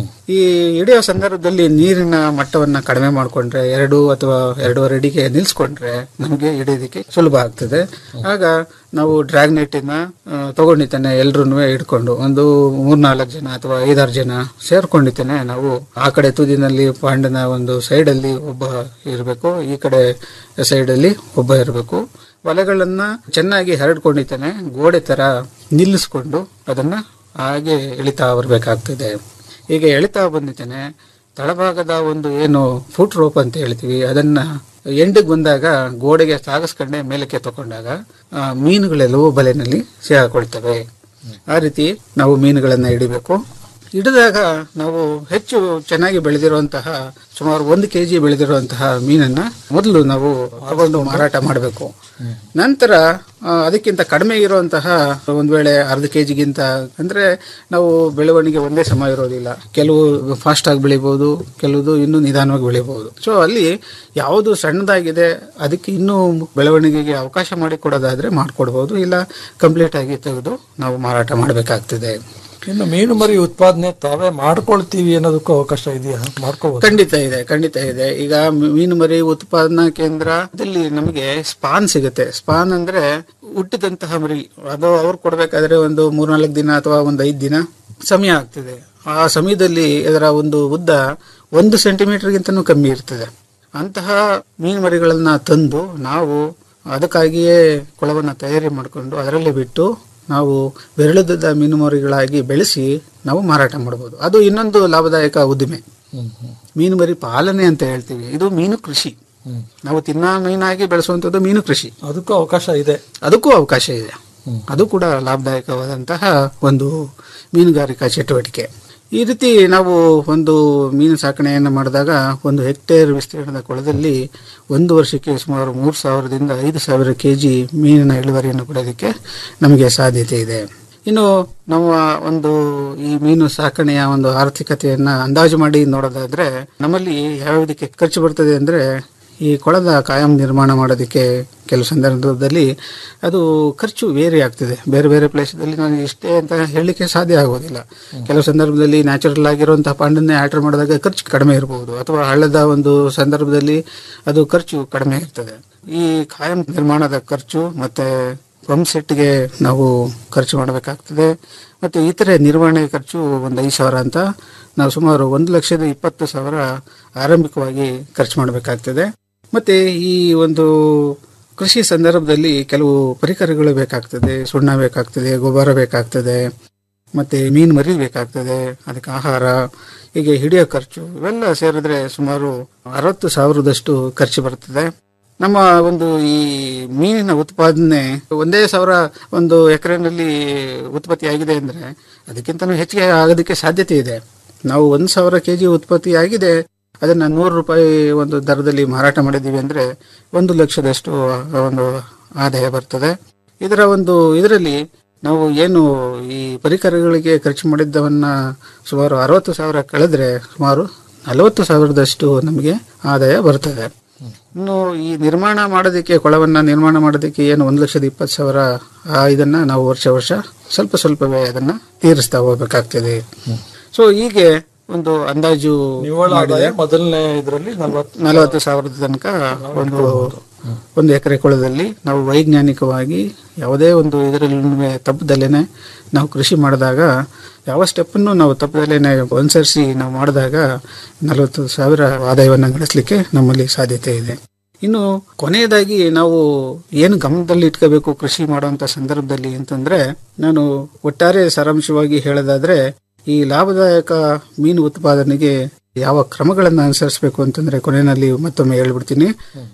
ಈ ಹಿಡಿಯೋ ಸಂದರ್ಭದಲ್ಲಿ ನೀರಿನ ಮಟ್ಟವನ್ನ ಕಡಿಮೆ ಮಾಡಿಕೊಂಡ್ರೆ ಎರಡು ಅಥವಾ ಎರಡೂವರೆ ಅಡಿಗೆ ನಿಲ್ಸ್ಕೊಂಡ್ರೆ ನಮಗೆ ಹಿಡಿಯೋದಕ್ಕೆ ಸುಲಭ ಆಗ್ತದೆ ಆಗ ನಾವು ಡ್ರ್ಯಾಗ್ ನೆಟ್ಟಿನ ತಗೊಂಡಿದ್ದಾನೆ ಎಲ್ರೂ ಹಿಡ್ಕೊಂಡು ಒಂದು ಮೂರ್ನಾಲ್ಕು ಜನ ಅಥವಾ ಐದಾರು ಜನ ಸೇರ್ಕೊಂಡಿದ್ದಾನೆ ನಾವು ಆ ಕಡೆ ತುದಿನಲ್ಲಿ ಪಾಂಡನ ಒಂದು ಸೈಡ್ ಅಲ್ಲಿ ಒಬ್ಬ ಇರಬೇಕು ಈ ಕಡೆ ಸೈಡ್ ಅಲ್ಲಿ ಒಬ್ಬ ಇರಬೇಕು ವಲೆಗಳನ್ನ ಚೆನ್ನಾಗಿ ಹರಡ್ಕೊಂಡಿದ್ದಾನೆ ಗೋಡೆ ತರ ನಿಲ್ಲಿಸ್ಕೊಂಡು ಅದನ್ನ ಹಾಗೆ ಎಳಿತಾ ಬರಬೇಕಾಗ್ತದೆ ಹೀಗೆ ಎಳಿತಾ ಬಂದಿದ್ದೇನೆ ತಳಭಾಗದ ಒಂದು ಏನು ಫುಟ್ ರೋಪ್ ಅಂತ ಹೇಳ್ತೀವಿ ಅದನ್ನ ಎಂಡಿಗೆ ಬಂದಾಗ ಗೋಡೆಗೆ ಸಾಗಿಸ್ಕೊಂಡೆ ಮೇಲಕ್ಕೆ ತಗೊಂಡಾಗ ಆ, ಮೀನುಗಳೆಲ್ಲವೂ ಬಲೆನಲ್ಲಿ ಸಿಗಾಕೊಳ್ತವೆ ಆ ರೀತಿ ನಾವು ಮೀನುಗಳನ್ನ ಹಿಡಿಬೇಕು ಹಿಡಿದಾಗ ನಾವು ಹೆಚ್ಚು ಚೆನ್ನಾಗಿ ಬೆಳೆದಿರುವಂತಹ ಸುಮಾರು ಒಂದು ಕೆಜಿ ಬೆಳೆದಿರುವಂತಹ ಮೀನನ್ನ ಮೊದಲು ನಾವು ತಗೊಂಡು ಮಾರಾಟ ಮಾಡಬೇಕು ನಂತರ ಆ, ಅದಕ್ಕಿಂತ ಕಡಿಮೆ ಇರುವಂತಹ ಒಂದ್ ವೇಳೆ ಅರ್ಧ ಕೆಜಿಗಿಂತ ಅಂದ್ರೆ ನಾವು ಬೆಳವಣಿಗೆ ಒಂದೇ ಸಮ ಇರೋದಿಲ್ಲ ಕೆಲವು ಫಾಸ್ಟ್ ಆಗಿ ಬೆಳಿಬಹುದು ಕೆಲವುದು ಇನ್ನೂ ನಿಧಾನವಾಗಿ ಬೆಳಿಬಹುದು ಸೊ ಅಲ್ಲಿ ಯಾವುದು ಸಣ್ಣದಾಗಿದೆ ಅದಕ್ಕೆ ಇನ್ನೂ ಬೆಳವಣಿಗೆಗೆ ಅವಕಾಶ ಮಾಡಿಕೊಡೋದಾದ್ರೆ ಮಾಡ್ಕೊಡ್ಬಹುದು ಇಲ್ಲ ಕಂಪ್ಲೀಟ್ ಆಗಿ ತೆಗೆದು ನಾವು ಮಾರಾಟ ಮಾಡಬೇಕಾಗ್ತದೆ ಇನ್ನು ಮೀನು ಮರಿ ಉತ್ಪಾದನೆ ತಾವೇ ಮಾಡ್ಕೊಳ್ತೀವಿ ಅನ್ನೋದಕ್ಕೂ ಅವಕಾಶ ಇದೆಯಾ ಮಾಡ್ಕೋಬಹುದು ಖಂಡಿತ ಇದೆ ಖಂಡಿತ ಇದೆ ಈಗ ಮೀನು ಮರಿ ಉತ್ಪಾದನಾ ಕೇಂದ್ರದಲ್ಲಿ ನಮಗೆ ಸ್ಪಾನ್ ಸಿಗುತ್ತೆ ಸ್ಪಾನ್ ಅಂದ್ರೆ ಹುಟ್ಟಿದಂತಹ ಮರಿ ಅದು ಅವ್ರು ಕೊಡ್ಬೇಕಾದ್ರೆ ಒಂದು ಮೂರ್ನಾಲ್ಕು ದಿನ ಅಥವಾ ಒಂದು ಐದು ದಿನ ಸಮಯ ಆಗ್ತದೆ ಆ ಸಮಯದಲ್ಲಿ ಇದರ ಒಂದು ಉದ್ದ ಒಂದು ಸೆಂಟಿಮೀಟರ್ಗಿಂತನೂ ಕಮ್ಮಿ ಇರ್ತದೆ ಅಂತಹ ಮೀನು ಮರಿಗಳನ್ನ ತಂದು ನಾವು ಅದಕ್ಕಾಗಿಯೇ ಕೊಳವನ್ನು ತಯಾರಿ ಮಾಡಿಕೊಂಡು ಅದರಲ್ಲೇ ಬಿಟ್ಟು ನಾವು ಬೆರಳುದ್ದ ಮೀನು ಮರಿಗಳಾಗಿ ಬೆಳೆಸಿ ನಾವು ಮಾರಾಟ ಮಾಡಬಹುದು ಅದು ಇನ್ನೊಂದು ಲಾಭದಾಯಕ ಉದ್ದಿಮೆ ಮೀನು ಮರಿ ಪಾಲನೆ ಅಂತ ಹೇಳ್ತೀವಿ ಇದು ಮೀನು ಕೃಷಿ ನಾವು ತಿನ್ನ ಮೀನಾಗಿ ಬೆಳೆಸುವಂತದ್ದು ಮೀನು ಕೃಷಿ ಅದಕ್ಕೂ ಅವಕಾಶ ಇದೆ ಅದಕ್ಕೂ ಅವಕಾಶ ಇದೆ ಅದು ಕೂಡ ಲಾಭದಾಯಕವಾದಂತಹ ಒಂದು ಮೀನುಗಾರಿಕಾ ಚಟುವಟಿಕೆ ಈ ರೀತಿ ನಾವು ಒಂದು ಮೀನು ಸಾಕಣೆಯನ್ನು ಮಾಡಿದಾಗ ಒಂದು ಹೆಕ್ಟೇರ್ ವಿಸ್ತೀರ್ಣದ ಕೊಳದಲ್ಲಿ ಒಂದು ವರ್ಷಕ್ಕೆ ಸುಮಾರು ಮೂರು ಸಾವಿರದಿಂದ ಐದು ಸಾವಿರ ಕೆ ಜಿ ಮೀನಿನ ಇಳುವರಿಯನ್ನು ಪಡೆಯೋದಕ್ಕೆ ನಮಗೆ ಸಾಧ್ಯತೆ ಇದೆ ಇನ್ನು ನಮ್ಮ ಒಂದು ಈ ಮೀನು ಸಾಕಣೆಯ ಒಂದು ಆರ್ಥಿಕತೆಯನ್ನ ಅಂದಾಜು ಮಾಡಿ ನೋಡೋದಾದ್ರೆ ನಮ್ಮಲ್ಲಿ ಯಾವ ಇದಕ್ಕೆ ಖರ್ಚು ಬರ್ತದೆ ಅಂದ್ರೆ ಈ ಕೊಳದ ಕಾಯಂ ನಿರ್ಮಾಣ ಮಾಡೋದಕ್ಕೆ ಕೆಲವು ಸಂದರ್ಭದಲ್ಲಿ ಅದು ಖರ್ಚು ವೇರಿ ಆಗ್ತದೆ ಬೇರೆ ಬೇರೆ ಪ್ಲೇಸದಲ್ಲಿ ನಾನು ಇಷ್ಟೇ ಅಂತ ಹೇಳಲಿಕ್ಕೆ ಸಾಧ್ಯ ಆಗೋದಿಲ್ಲ ಕೆಲವು ಸಂದರ್ಭದಲ್ಲಿ ನ್ಯಾಚುರಲ್ ಆಗಿರುವಂತಹ ಪಾಂಡನ್ನೇ ಆಲ್ಟರ್ ಮಾಡಿದಾಗ ಖರ್ಚು ಕಡಿಮೆ ಇರಬಹುದು ಅಥವಾ ಹಳ್ಳದ ಒಂದು ಸಂದರ್ಭದಲ್ಲಿ ಅದು ಖರ್ಚು ಕಡಿಮೆ ಇರ್ತದೆ ಈ ಕಾಯಂ ನಿರ್ಮಾಣದ ಖರ್ಚು ಮತ್ತೆ ಪಂಪ್ ಸೆಟ್ಗೆ ನಾವು ಖರ್ಚು ಮಾಡಬೇಕಾಗ್ತದೆ ಮತ್ತು ಇತರೆ ನಿರ್ವಹಣೆ ಖರ್ಚು ಒಂದು ಐದು ಸಾವಿರ ಅಂತ ನಾವು ಸುಮಾರು ಒಂದು ಲಕ್ಷದ ಇಪ್ಪತ್ತು ಸಾವಿರ ಆರಂಭಿಕವಾಗಿ ಖರ್ಚು ಮಾಡಬೇಕಾಗ್ತದೆ ಮತ್ತೆ ಈ ಒಂದು ಕೃಷಿ ಸಂದರ್ಭದಲ್ಲಿ ಕೆಲವು ಪರಿಕರಗಳು ಬೇಕಾಗ್ತದೆ ಸುಣ್ಣ ಬೇಕಾಗ್ತದೆ ಗೊಬ್ಬರ ಬೇಕಾಗ್ತದೆ ಮತ್ತೆ ಮೀನು ಮರಿ ಬೇಕಾಗ್ತದೆ ಅದಕ್ಕೆ ಆಹಾರ ಹೀಗೆ ಹಿಡಿಯೋ ಖರ್ಚು ಇವೆಲ್ಲ ಸೇರಿದ್ರೆ ಸುಮಾರು ಅರವತ್ತು ಸಾವಿರದಷ್ಟು ಖರ್ಚು ಬರ್ತದೆ ನಮ್ಮ ಒಂದು ಈ ಮೀನಿನ ಉತ್ಪಾದನೆ ಒಂದೇ ಸಾವಿರ ಒಂದು ಎಕರೆನಲ್ಲಿ ಉತ್ಪತ್ತಿ ಆಗಿದೆ ಅಂದ್ರೆ ಅದಕ್ಕಿಂತ ಹೆಚ್ಚಿಗೆ ಆಗೋದಕ್ಕೆ ಸಾಧ್ಯತೆ ಇದೆ ನಾವು ಒಂದು ಸಾವಿರ ಕೆ ಜಿ ಉತ್ಪತ್ತಿ ಆಗಿದೆ ಅದನ್ನ ನೂರು ರೂಪಾಯಿ ಒಂದು ದರದಲ್ಲಿ ಮಾರಾಟ ಮಾಡಿದ್ದೀವಿ ಅಂದ್ರೆ ಒಂದು ಲಕ್ಷದಷ್ಟು ಒಂದು ಆದಾಯ ಬರ್ತದೆ ಇದರ ಒಂದು ಇದರಲ್ಲಿ ನಾವು ಏನು ಈ ಪರಿಕರಗಳಿಗೆ ಖರ್ಚು ಮಾಡಿದ್ದವನ್ನ ಸುಮಾರು ಅರವತ್ತು ಸಾವಿರ ಕಳೆದ್ರೆ ಸುಮಾರು ನಲವತ್ತು ಸಾವಿರದಷ್ಟು ನಮಗೆ ಆದಾಯ ಬರ್ತದೆ ಇನ್ನು ಈ ನಿರ್ಮಾಣ ಮಾಡೋದಕ್ಕೆ ಕೊಳವನ್ನ ನಿರ್ಮಾಣ ಮಾಡೋದಕ್ಕೆ ಏನು ಒಂದು ಲಕ್ಷದ ಇಪ್ಪತ್ತು ಸಾವಿರ ಆ ಇದನ್ನ ನಾವು ವರ್ಷ ವರ್ಷ ಸ್ವಲ್ಪ ಸ್ವಲ್ಪವೇ ಅದನ್ನ ತೀರಿಸ್ತಾ ಹೋಗ್ಬೇಕಾಗ್ತದೆ ಸೊ ಹೀಗೆ ಒಂದು ಅಂದಾಜು ನಿವ್ವಳ ಮಾಡಿದೆ ಆದಾಯ ಮೊದಲನೇ ಇದರಲ್ಲಿ ನಲವತ್ತು ನಲವತ್ತು ಸಾವಿರದ ತನಕ ಒಂದು ಒಂದು ಎಕರೆ ಕೊಳದಲ್ಲಿ ನಾವು ವೈಜ್ಞಾನಿಕವಾಗಿ ಯಾವುದೇ ಒಂದು ಇದರಲ್ಲಿ ತಪ್ಪದಲ್ಲೇನೆ ನಾವು ಕೃಷಿ ಮಾಡಿದಾಗ ಯಾವ ಸ್ಟೆಪ್ಪನ್ನು ನಾವು ತಪ್ಪದಲ್ಲೇನೆ ಅನುಸರಿಸಿ ನಾವು ಮಾಡಿದಾಗ ನಲವತ್ತು ಸಾವಿರ ಆದಾಯವನ್ನು ಗಳಿಸಲಿಕ್ಕೆ ನಮ್ಮಲ್ಲಿ ಸಾಧ್ಯತೆ ಇದೆ ಇನ್ನು ಕೊನೆಯದಾಗಿ ನಾವು ಏನು ಗಮನದಲ್ಲಿ ಇಟ್ಕೋಬೇಕು ಕೃಷಿ ಮಾಡುವಂತ ಸಂದರ್ಭದಲ್ಲಿ ಅಂತಂದ್ರೆ ನಾನು ಒಟ್ಟಾರೆ ಸಾರಾಂಶವಾಗಿ ಹೇಳೋದಾದ್ರೆ ಈ ಲಾಭದಾಯಕ ಮೀನು ಉತ್ಪಾದನೆಗೆ ಯಾವ ಕ್ರಮಗಳನ್ನು ಅನುಸರಿಸಬೇಕು ಅಂತಂದ್ರೆ ಕೊನೆಯಲ್ಲಿ ಮತ್ತೊಮ್ಮೆ ಹೇಳ್ಬಿಡ್ತೀನಿ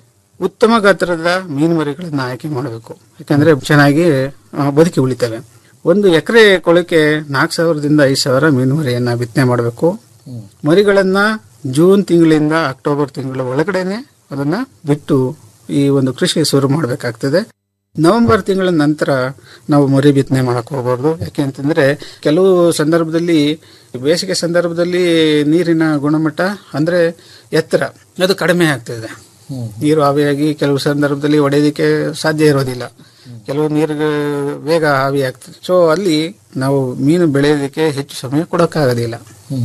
ಉತ್ತಮ ಗಾತ್ರದ ಮೀನು ಮರಿಗಳನ್ನ ಆಯ್ಕೆ ಮಾಡಬೇಕು ಯಾಕಂದ್ರೆ ಚೆನ್ನಾಗಿ ಆ, ಬದುಕಿ ಉಳಿತವೆ ಒಂದು ಎಕರೆ ಕೊಳಕ್ಕೆ ನಾಲ್ಕು ಸಾವಿರದಿಂದ ಐದು ಸಾವಿರ ಮೀನು ಮರಿಯನ್ನ ಬಿತ್ತನೆ ಮಾಡಬೇಕು ಮರಿಗಳನ್ನ ಜೂನ್ ತಿಂಗಳಿಂದ ಅಕ್ಟೋಬರ್ ತಿಂಗಳ ಒಳಗಡೆನೆ ಅದನ್ನ ಬಿಟ್ಟು ಈ ಒಂದು ಕೃಷಿ ಶುರು ಮಾಡಬೇಕಾಗ್ತದೆ ನವೆಂಬರ್ ತಿಂಗಳ ನಂತರ ನಾವು ಮರಿ ಬಿತ್ತನೆ ಮಾಡಕ್ ಹೋಗ್ಬಾರ್ದು ಯಾಕೆ ಅಂತಂದ್ರೆ ಕೆಲವು ಸಂದರ್ಭದಲ್ಲಿ ಬೇಸಿಗೆ ಸಂದರ್ಭದಲ್ಲಿ ನೀರಿನ ಗುಣಮಟ್ಟ ಅಂದ್ರೆ ಎತ್ತರ ಅದು ಕಡಿಮೆ ಆಗ್ತದೆ ನೀರು ಆವಿಯಾಗಿ ಕೆಲವು ಸಂದರ್ಭದಲ್ಲಿ ಒಡೆಯೋದಕ್ಕೆ ಸಾಧ್ಯ ಇರೋದಿಲ್ಲ ಕೆಲವು ನೀರು ಬೇಗ ಆವಿ ಆಗ್ತದೆ ಸೊ ಅಲ್ಲಿ ನಾವು ಮೀನು ಬೆಳೆಯೋದಕ್ಕೆ ಹೆಚ್ಚು ಸಮಯ ಕೊಡೋಕ್ಕಾಗೋದಿಲ್ಲ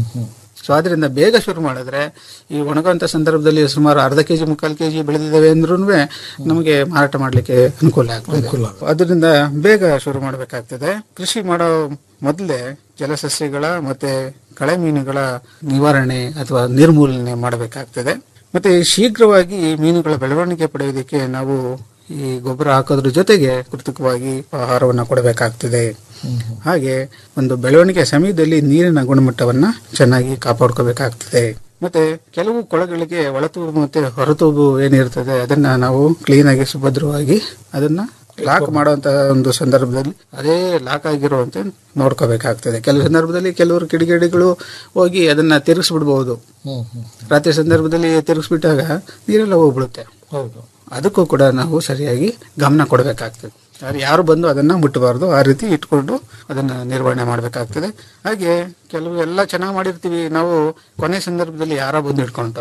ಸೊ ಅದರಿಂದ ಬೇಗ ಶುರು ಮಾಡಿದ್ರೆ ಈ ಒಣಗುವಂತ ಸಂದರ್ಭದಲ್ಲಿ ಸುಮಾರು ಅರ್ಧ ಕೆಜಿ ಮುಕ್ಕಾಲು ಕೆಜಿ ಬೆಳೆದಿದ್ದಾವೆ ಅಂದ್ರೂ ನಮಗೆ ಮಾರಾಟ ಮಾಡ್ಲಿಕ್ಕೆ ಅನುಕೂಲ ಆಗ್ತದೆ ಅದರಿಂದ ಬೇಗ ಶುರು ಮಾಡಬೇಕಾಗ್ತದೆ ಕೃಷಿ ಮಾಡೋ ಮೊದಲೇ ಜಲಸಸ್ಯಗಳ ಮತ್ತೆ ಕಳೆ ಮೀನುಗಳ ನಿವಾರಣೆ ಅಥವಾ ನಿರ್ಮೂಲನೆ ಮಾಡಬೇಕಾಗ್ತದೆ ಮತ್ತೆ ಶೀಘ್ರವಾಗಿ ಮೀನುಗಳ ಬೆಳವಣಿಗೆ ಪಡೆಯೋದಕ್ಕೆ ನಾವು ಈ ಗೊಬ್ಬರ ಹಾಕೋದ್ರ ಜೊತೆಗೆ ಕೃತಕವಾಗಿ ಆಹಾರವನ್ನು ಕೊಡಬೇಕಾಗ್ತದೆ ಹಾಗೆ ಒಂದು ಬೆಳವಣಿಗೆ ಸಮಯದಲ್ಲಿ ನೀರಿನ ಗುಣಮಟ್ಟವನ್ನ ಚೆನ್ನಾಗಿ ಕಾಪಾಡ್ಕೋಬೇಕಾಗ್ತದೆ ಮತ್ತೆ ಕೆಲವು ಕೊಳಗಳಿಗೆ ಒಳತೂಬು ಮತ್ತೆ ಹೊರತೂಬು ಏನಿರ್ತದೆ ಅದನ್ನ ನಾವು ಕ್ಲೀನ್ ಆಗಿ ಸುಭದ್ರವಾಗಿ ಅದನ್ನ ಲಾಕ್ ಮಾಡುವಂತಹ ಒಂದು ಸಂದರ್ಭದಲ್ಲಿ ಅದೇ ಲಾಕ್ ಆಗಿರುವಂತೆ ನೋಡ್ಕೋಬೇಕಾಗ್ತದೆ ಕೆಲವು ಸಂದರ್ಭದಲ್ಲಿ ಕೆಲವರು ಕಿಡಿಗೇಡಿಗಳು ಹೋಗಿ ಅದನ್ನ ತಿರುಗಿಸ್ಬಿಡ್ಬಹುದು ರಾತ್ರಿ ಸಂದರ್ಭದಲ್ಲಿ ತಿರುಗಿಸ್ಬಿಟ್ಟಾಗ ನೀರೆಲ್ಲ ಹೋಗ್ಬಿಡುತ್ತೆ ಹೌದು ಅದಕ್ಕೂ ಕೂಡ ನಾವು ಸರಿಯಾಗಿ ಗಮನ ಕೊಡಬೇಕಾಗ್ತದೆ ಯಾರು ಯಾರು ಬಂದು ಅದನ್ನ ಮುಟ್ಟಬಾರ್ದು ಆ ರೀತಿ ಇಟ್ಕೊಂಡು ಅದನ್ನ ನಿರ್ವಹಣೆ ಮಾಡಬೇಕಾಗ್ತದೆ ಹಾಗೆ ಕೆಲವು ಎಲ್ಲ ಚೆನ್ನಾಗಿ ಮಾಡಿರ್ತೀವಿ ನಾವು ಕೊನೆ ಸಂದರ್ಭದಲ್ಲಿ ಯಾರೋ ಬಂದು ಹಿಡ್ಕೊಂಡು ಹೋಗುತ್ತೆ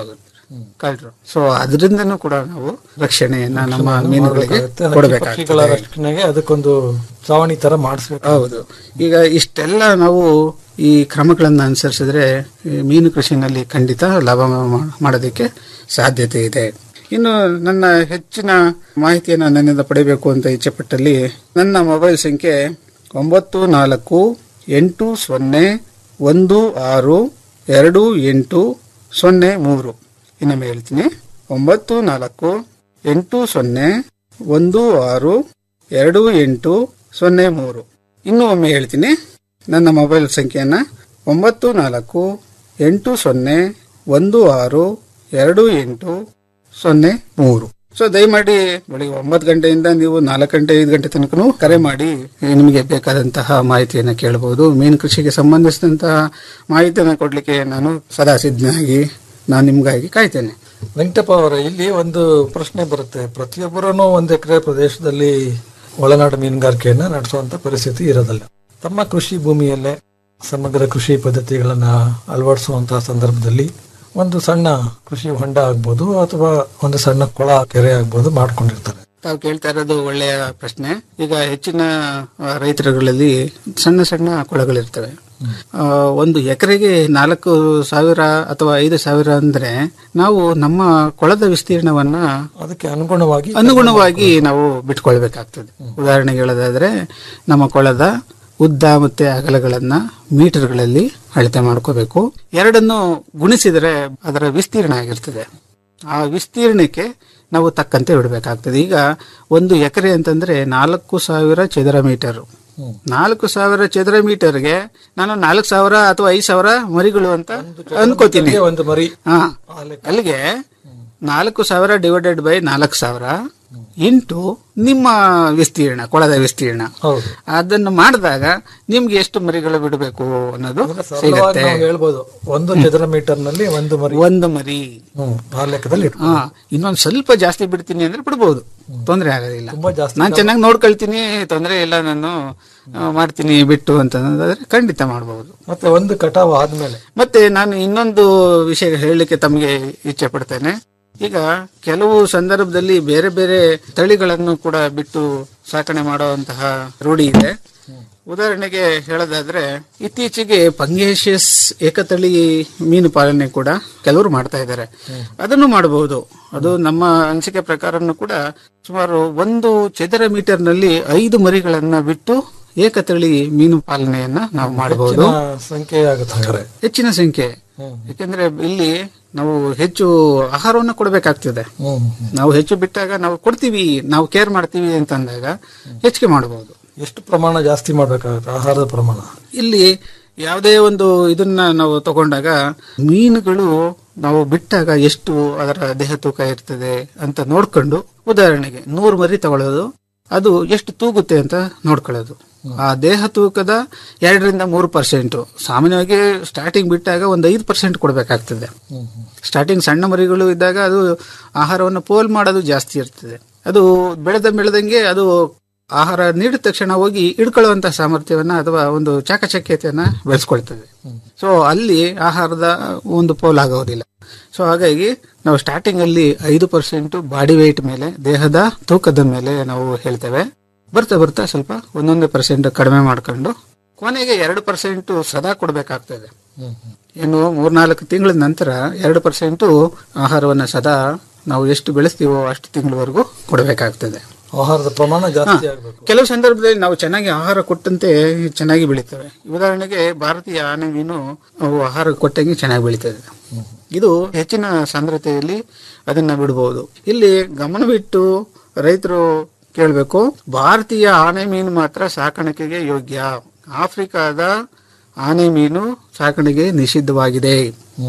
ಕಳ್ಳರು ಸೊ ಅದರಿಂದನೂ ಕೂಡ ನಾವು ರಕ್ಷಣೆಯನ್ನ ನಮ್ಮ ಮೀನುಗಳಿಗೆ ಮಾಡ್ಬೇಕಾಗುತ್ತೆ. ಹಕ್ಕಿ ಪಕ್ಷಿಗಳ ಕೊಡಬೇಕಾಗ್ತದೆ ರಕ್ಷಣೆಗೆ ಅದಕ್ಕೊಂದು ಚಾವಣಿ ತರ ಮಾಡಿಸ್ಬೇಕು ಹೌದು ಈಗ ಇಷ್ಟೆಲ್ಲ ನಾವು ಈ ಕ್ರಮಗಳನ್ನು ಅನುಸರಿಸಿದ್ರೆ ಈ ಮೀನು ಕೃಷಿನಲ್ಲಿ ಖಂಡಿತ ಲಾಭ ಮಾ- ಮಾಡೋದಕ್ಕೆ ಸಾಧ್ಯತೆ ಇದೆ ಇನ್ನು ನನ್ನ ಹೆಚ್ಚಿನ ಮಾಹಿತಿಯನ್ನು ನನ್ನಿಂದ ಪಡೆಯಬೇಕು ಅಂತ ಇಚ್ಛೆಪಟ್ಟಲ್ಲಿ ನನ್ನ ಮೊಬೈಲ್ ಸಂಖ್ಯೆ ಒಂಬತ್ತು ನಾಲ್ಕು ಎಂಟು ಸೊನ್ನೆ ಒಂದು ಆರು ಎರಡು ಎಂಟು ಸೊನ್ನೆ ಮೂರು ಇನ್ನೊಮ್ಮೆ ಹೇಳ್ತೀನಿ ಒಂಬತ್ತು ನಾಲ್ಕು ಎಂಟು ಸೊನ್ನೆ ಒಂದು ಆರು ಎರಡು ಎಂಟು ಸೊನ್ನೆ ಮೂರು ಇನ್ನೂ ಒಮ್ಮೆ ಹೇಳ್ತೀನಿ ನನ್ನ ಮೊಬೈಲ್ ಸಂಖ್ಯೆಯನ್ನು ಒಂಬತ್ತು ನಾಲ್ಕು ಎಂಟು ಸೊನ್ನೆ ಒಂದು ಆರು ಎರಡು ಎಂಟು ಸೊನ್ನೆ ಮೂರು ಸೊ ದಯಮಾಡಿ ಬೆಳಿಗ್ಗೆ ಒಂಬತ್ತು ಗಂಟೆಯಿಂದ ನೀವು ನಾಲ್ಕು ಗಂಟೆ ಐದು ಗಂಟೆ ತನಕನೂ ಕರೆ ಮಾಡಿ ನಿಮಗೆ ಬೇಕಾದಂತಹ ಮಾಹಿತಿಯನ್ನು ಕೇಳಬಹುದು ಮೀನು ಕೃಷಿಗೆ ಸಂಬಂಧಿಸಿದಂತಹ ಮಾಹಿತಿಯನ್ನು ಕೊಡಲಿಕ್ಕೆ ನಾನು ಸದಾ ಸಿದ್ಧನಾಗಿ ನಾನು ನಿಮಗಾಗಿ ಕಾಯ್ತೇನೆ ವೆಂಕಟಪ್ಪ ಅವರೇ ಇಲ್ಲಿ ಒಂದು ಪ್ರಶ್ನೆ ಬರುತ್ತೆ ಪ್ರತಿಯೊಬ್ಬರೂ ಒಂದು ಎಕರೆ ಪ್ರದೇಶದಲ್ಲಿ ಒಳನಾಡು ಮೀನುಗಾರಿಕೆಯನ್ನ ನಡೆಸುವಂತ ಪರಿಸ್ಥಿತಿ ಇರೋದಿಲ್ಲ ತಮ್ಮ ಕೃಷಿ ಭೂಮಿಯಲ್ಲೇ ಸಮಗ್ರ ಕೃಷಿ ಪದ್ಧತಿಗಳನ್ನ ಅಳವಡಿಸುವಂತಹ ಸಂದರ್ಭದಲ್ಲಿ ಒಂದು ಸಣ್ಣ ಕೃಷಿ ಹೊಂಡ ಆಗ್ಬೋದು ಅಥವಾ ಒಂದು ಸಣ್ಣ ಕೊಳ ಕೆರೆ ಆಗ್ಬೋದು ಮಾಡ್ಕೊಂಡಿರ್ತಾರೆ ತಾವು ಕೇಳ್ತಾ ಇರೋದು ಒಳ್ಳೆಯ ಪ್ರಶ್ನೆ ಈಗ ಹೆಚ್ಚಿನ ಆ, ರೈತರುಗಳಲ್ಲಿ ಸಣ್ಣ ಸಣ್ಣ ಕೊಳಗಳಿರ್ತವೆ ಆ, ಒಂದು ಎಕರೆಗೆ ನಾಲ್ಕು ಸಾವಿರ ಅಥವಾ ಐದು ಸಾವಿರ ಅಂದ್ರೆ ನಾವು ನಮ್ಮ ಕೊಳದ ವಿಸ್ತೀರ್ಣವನ್ನ ಅದಕ್ಕೆ ಅನುಗುಣವಾಗಿ ಅನುಗುಣವಾಗಿ ನಾವು ಬಿಟ್ಕೊಳ್ಬೇಕಾಗ್ತದೆ ಉದಾಹರಣೆಗೆ ಹೇಳೋದಾದ್ರೆ ನಮ್ಮ ಕೊಳದ ಉದ್ದ ಮತ್ತೆ ಅಗಲಗಳನ್ನ ಮೀಟರ್ಗಳಲ್ಲಿ ಅಳತೆ ಮಾಡ್ಕೋಬೇಕು ಎರಡನ್ನು ಗುಣಿಸಿದರೆ ಅದರ ವಿಸ್ತೀರ್ಣ ಆಗಿರ್ತದೆ ಆ ವಿಸ್ತೀರ್ಣಕ್ಕೆ ನಾವು ತಕ್ಕಂತೆ ಬಿಡಬೇಕಾಗ್ತದೆ ಈಗ ಒಂದು ಎಕರೆ ಅಂತಂದ್ರೆ ನಾಲ್ಕು ಸಾವಿರ ಚದರ ಮೀಟರ್ ನಾಲ್ಕು ಸಾವಿರ ಚದರ ಮೀಟರ್ಗೆ ನಾನು ನಾಲ್ಕು ಸಾವಿರ ಅಥವಾ ಐದು ಸಾವಿರ ಮರಿಗಳು ಅಂತ ಅನ್ಕೋತೀನಿ ಒಂದು ಮರಿ ಹಾ ಅಲ್ಲಿಗೆ ನಾಲ್ಕು ಸಾವಿರ ಡಿವೈಡೆಡ್ ಬೈ ನಾಲ್ಕು ಸಾವಿರ ಇಂಟು ನಿಮ್ಮ ವಿಸ್ತೀರ್ಣ ಕೊಳದ ವಿಸ್ತೀರ್ಣ ಹೌದು ಅದನ್ನು ಮಾಡಿದಾಗ ನಿಮ್ಗೆ ಎಷ್ಟು ಮರಿಗಳು ಬಿಡಬೇಕು ಅನ್ನೋದು ಸರಳವಾಗಿ ಸಿಗತ್ತೆ ನಾವು ಹೇಳ್ಬೋದು ಒಂದು ಚದರ ಮೀಟರ್ ನಲ್ಲಿ ಒಂದು ಮರಿ ಒಂದು ಮರಿ ಹ್ಮ್ ಆ ಲೆಕ್ಕದಲ್ಲಿ ಇಟ್ಕೊ. ಹಾ ಇನ್ನೊಂದ್ ಸ್ವಲ್ಪ ಜಾಸ್ತಿ ಬಿಡ್ತೀನಿ ಅಂದ್ರೆ ಬಿಡ್ಬೋದು ತೊಂದರೆ ಆಗೋದಿಲ್ಲ ತುಂಬಾ ಜಾಸ್ತಿ ನಾನು ಚೆನ್ನಾಗಿ ನೋಡ್ಕೊಳ್ತೀನಿ ತೊಂದರೆ ಇಲ್ಲ ನಾನು ಆ, ಮಾಡ್ತೀನಿ ಬಿಟ್ಟು ಅಂತಂದ್ರೆ ಖಂಡಿತ ಮಾಡಬಹುದು ಮತ್ತೆ ಒಂದು ಕಟಾವು ಆದ್ಮೇಲೆ ಮತ್ತೆ ನಾನು ಇನ್ನೊಂದು ವಿಷಯ ಹೇಳಲಿಕ್ಕೆ ತಮಗೆ ಇಚ್ಛೆ ಪಡ್ತೇನೆ ಈಗ ಕೆಲವು ಸಂದರ್ಭದಲ್ಲಿ ಬೇರೆ ಬೇರೆ ತಳಿಗಳನ್ನು ಕೂಡ ಬಿಟ್ಟು ಸಾಕಣೆ ಮಾಡುವಂತಹ ರೂಢಿ ಇದೆ ಉದಾಹರಣೆಗೆ ಹೇಳೋದಾದ್ರೆ ಇತ್ತೀಚೆಗೆ ಪಂಗೇಶಿಯಸ್ ಏಕತಳಿ ಮೀನು ಪಾಲನೆ ಕೂಡ ಕೆಲವರು ಮಾಡ್ತಾ ಇದ್ದಾರೆ ಅದನ್ನು ಮಾಡಬಹುದು ಅದು ನಮ್ಮ ಅನಿಸಿಕೆ ಪ್ರಕಾರನು ಕೂಡ ಸುಮಾರು ಒಂದು ಚದರ ಮೀಟರ್ ನಲ್ಲಿ ಐದು ಮರಿಗಳನ್ನ ಬಿಟ್ಟು ಏಕತಳಿ ಮೀನು ಪಾಲನೆಯನ್ನ ನಾವು ಮಾಡಬಹುದು ಹೆಚ್ಚಿನ ಸಂಖ್ಯೆ ಆಗುತ್ತೆ ಹಾಗಾದ್ರೆ ಹೆಚ್ಚಿನ ಸಂಖ್ಯೆ ಯಾಕೆಂದ್ರೆ ಇಲ್ಲಿ ನಾವು ಹೆಚ್ಚು ಆಹಾರವನ್ನು ಕೊಡಬೇಕಾಗ್ತದೆ ಹ್ಮ್ ನಾವು ಹೆಚ್ಚು ಬಿಟ್ಟಾಗ ನಾವು ಕೊಡ್ತೀವಿ ನಾವು ಕೇರ್ ಮಾಡ್ತೀವಿ ಅಂತ ಅಂದಾಗ ಹೆಚ್ಚಿಗೆ ಮಾಡಬಹುದು ಎಷ್ಟು ಪ್ರಮಾಣ ಜಾಸ್ತಿ ಮಾಡ್ಬೇಕಾಗುತ್ತೆ ಆಹಾರದ ಪ್ರಮಾಣ ಇಲ್ಲಿ ಯಾವುದೇ ಒಂದು ಇದನ್ನ ನಾವು ತಗೊಂಡಾಗ ಮೀನುಗಳು ನಾವು ಬಿಟ್ಟಾಗ ಎಷ್ಟು ಅದರ ದೇಹ ತೂಕ ಇರ್ತದೆ ಅಂತ ನೋಡ್ಕೊಂಡು ಉದಾಹರಣೆಗೆ ನೂರು ಮರಿ ತಗೊಳ್ಳೋದು ಅದು ಎಷ್ಟು ತೂಗುತ್ತೆ ಅಂತ ನೋಡ್ಕೊಳ್ಳೋದು ಆ ದೇಹ ತೂಕದ ಎರಡರಿಂದ ಮೂರು ಪರ್ಸೆಂಟ್ ಸಾಮಾನ್ಯವಾಗಿ ಸ್ಟಾರ್ಟಿಂಗ್ ಬಿಟ್ಟಾಗ ಒಂದು ಐದು ಪರ್ಸೆಂಟ್ ಕೊಡಬೇಕಾಗ್ತದೆ ಸ್ಟಾರ್ಟಿಂಗ್ ಸಣ್ಣ ಮರಿಗಳು ಇದ್ದಾಗ ಅದು ಆಹಾರವನ್ನು ಪೋಲ್ ಮಾಡೋದು ಜಾಸ್ತಿ ಇರ್ತದೆ ಅದು ಬೆಳೆದ ಬೆಳೆದಂಗೆ ಅದು ಆಹಾರ ನೀಡಿದ ತಕ್ಷಣ ಹೋಗಿ ಹಿಡ್ಕೊಳ್ಳುವಂತ ಸಾಮರ್ಥ್ಯವನ್ನ ಅಥವಾ ಒಂದು ಚಾಕಚಕ್ಯತೆಯನ್ನ ಬೆಳೆಸ್ಕೊಳ್ತದೆ ಸೊ ಅಲ್ಲಿ ಆಹಾರದ ಒಂದು ಪೋಲ್ ಆಗೋದಿಲ್ಲ ಸೊ ಹಾಗಾಗಿ ನಾವು ಸ್ಟಾರ್ಟಿಂಗ್ ಅಲ್ಲಿ ಐದು ಪರ್ಸೆಂಟ್ ಬಾಡಿ ವೆಯ್ಟ್ ಮೇಲೆ ದೇಹದ ತೂಕದ ಮೇಲೆ ನಾವು ಹೇಳ್ತೇವೆ ಬರ್ತಾ ಬರ್ತಾ ಸ್ವಲ್ಪ ಒಂದೊಂದು ಪರ್ಸೆಂಟ್ ಕಡಿಮೆ ಮಾಡ್ಕೊಂಡು ಕೊನೆಗೆ ಎರಡು ಪರ್ಸೆಂಟ್ ಸದಾ ಕೊಡಬೇಕಾಗ್ತದೆ ಇನ್ನು ಮೂರ್ನಾಲ್ಕು ತಿಂಗಳ ನಂತರ ಎರಡು ಪರ್ಸೆಂಟ್ ಆಹಾರವನ್ನ ಸದಾ ನಾವು ಎಷ್ಟು ಬೆಳೆಸ್ತೀವೋ ಅಷ್ಟು ತಿಂಗಳವರೆಗೂ ಕೊಡಬೇಕಾಗ್ತದೆ ಆಹಾರದ ಪ್ರಮಾಣ ಜಾಸ್ತಿ ಆಗ್ಬೇಕು ಕೆಲವು ಸಂದರ್ಭದಲ್ಲಿ ನಾವು ಚೆನ್ನಾಗಿ ಆಹಾರ ಕೊಟ್ಟಂತೆ ಚೆನ್ನಾಗಿ ಬೆಳೀತವೆ ಉದಾಹರಣೆಗೆ ಭಾರತೀಯ ಆನೆ ಮೀನು ಅವು ಆಹಾರ ಕೊಟ್ಟಂಗೆ ಚೆನ್ನಾಗಿ ಬೆಳೀತದೆ ಇದು ಹೆಚ್ಚಿನ ಸಾಂದ್ರತೆಯಲ್ಲಿ ಅದನ್ನ ಬಿಡಬಹುದು ಇಲ್ಲಿ ಗಮನವಿಟ್ಟು ರೈತರು ಕೇಳಬೇಕು ಭಾರತೀಯ ಆನೆ ಮೀನು ಮಾತ್ರ ಸಾಕಾಣಿಕೆಗೆ ಯೋಗ್ಯ ಆಫ್ರಿಕಾದ ಆನೆ ಮೀನು ಸಾಕಣೆಗೆ ನಿಷಿದ್ಧವಾಗಿದೆ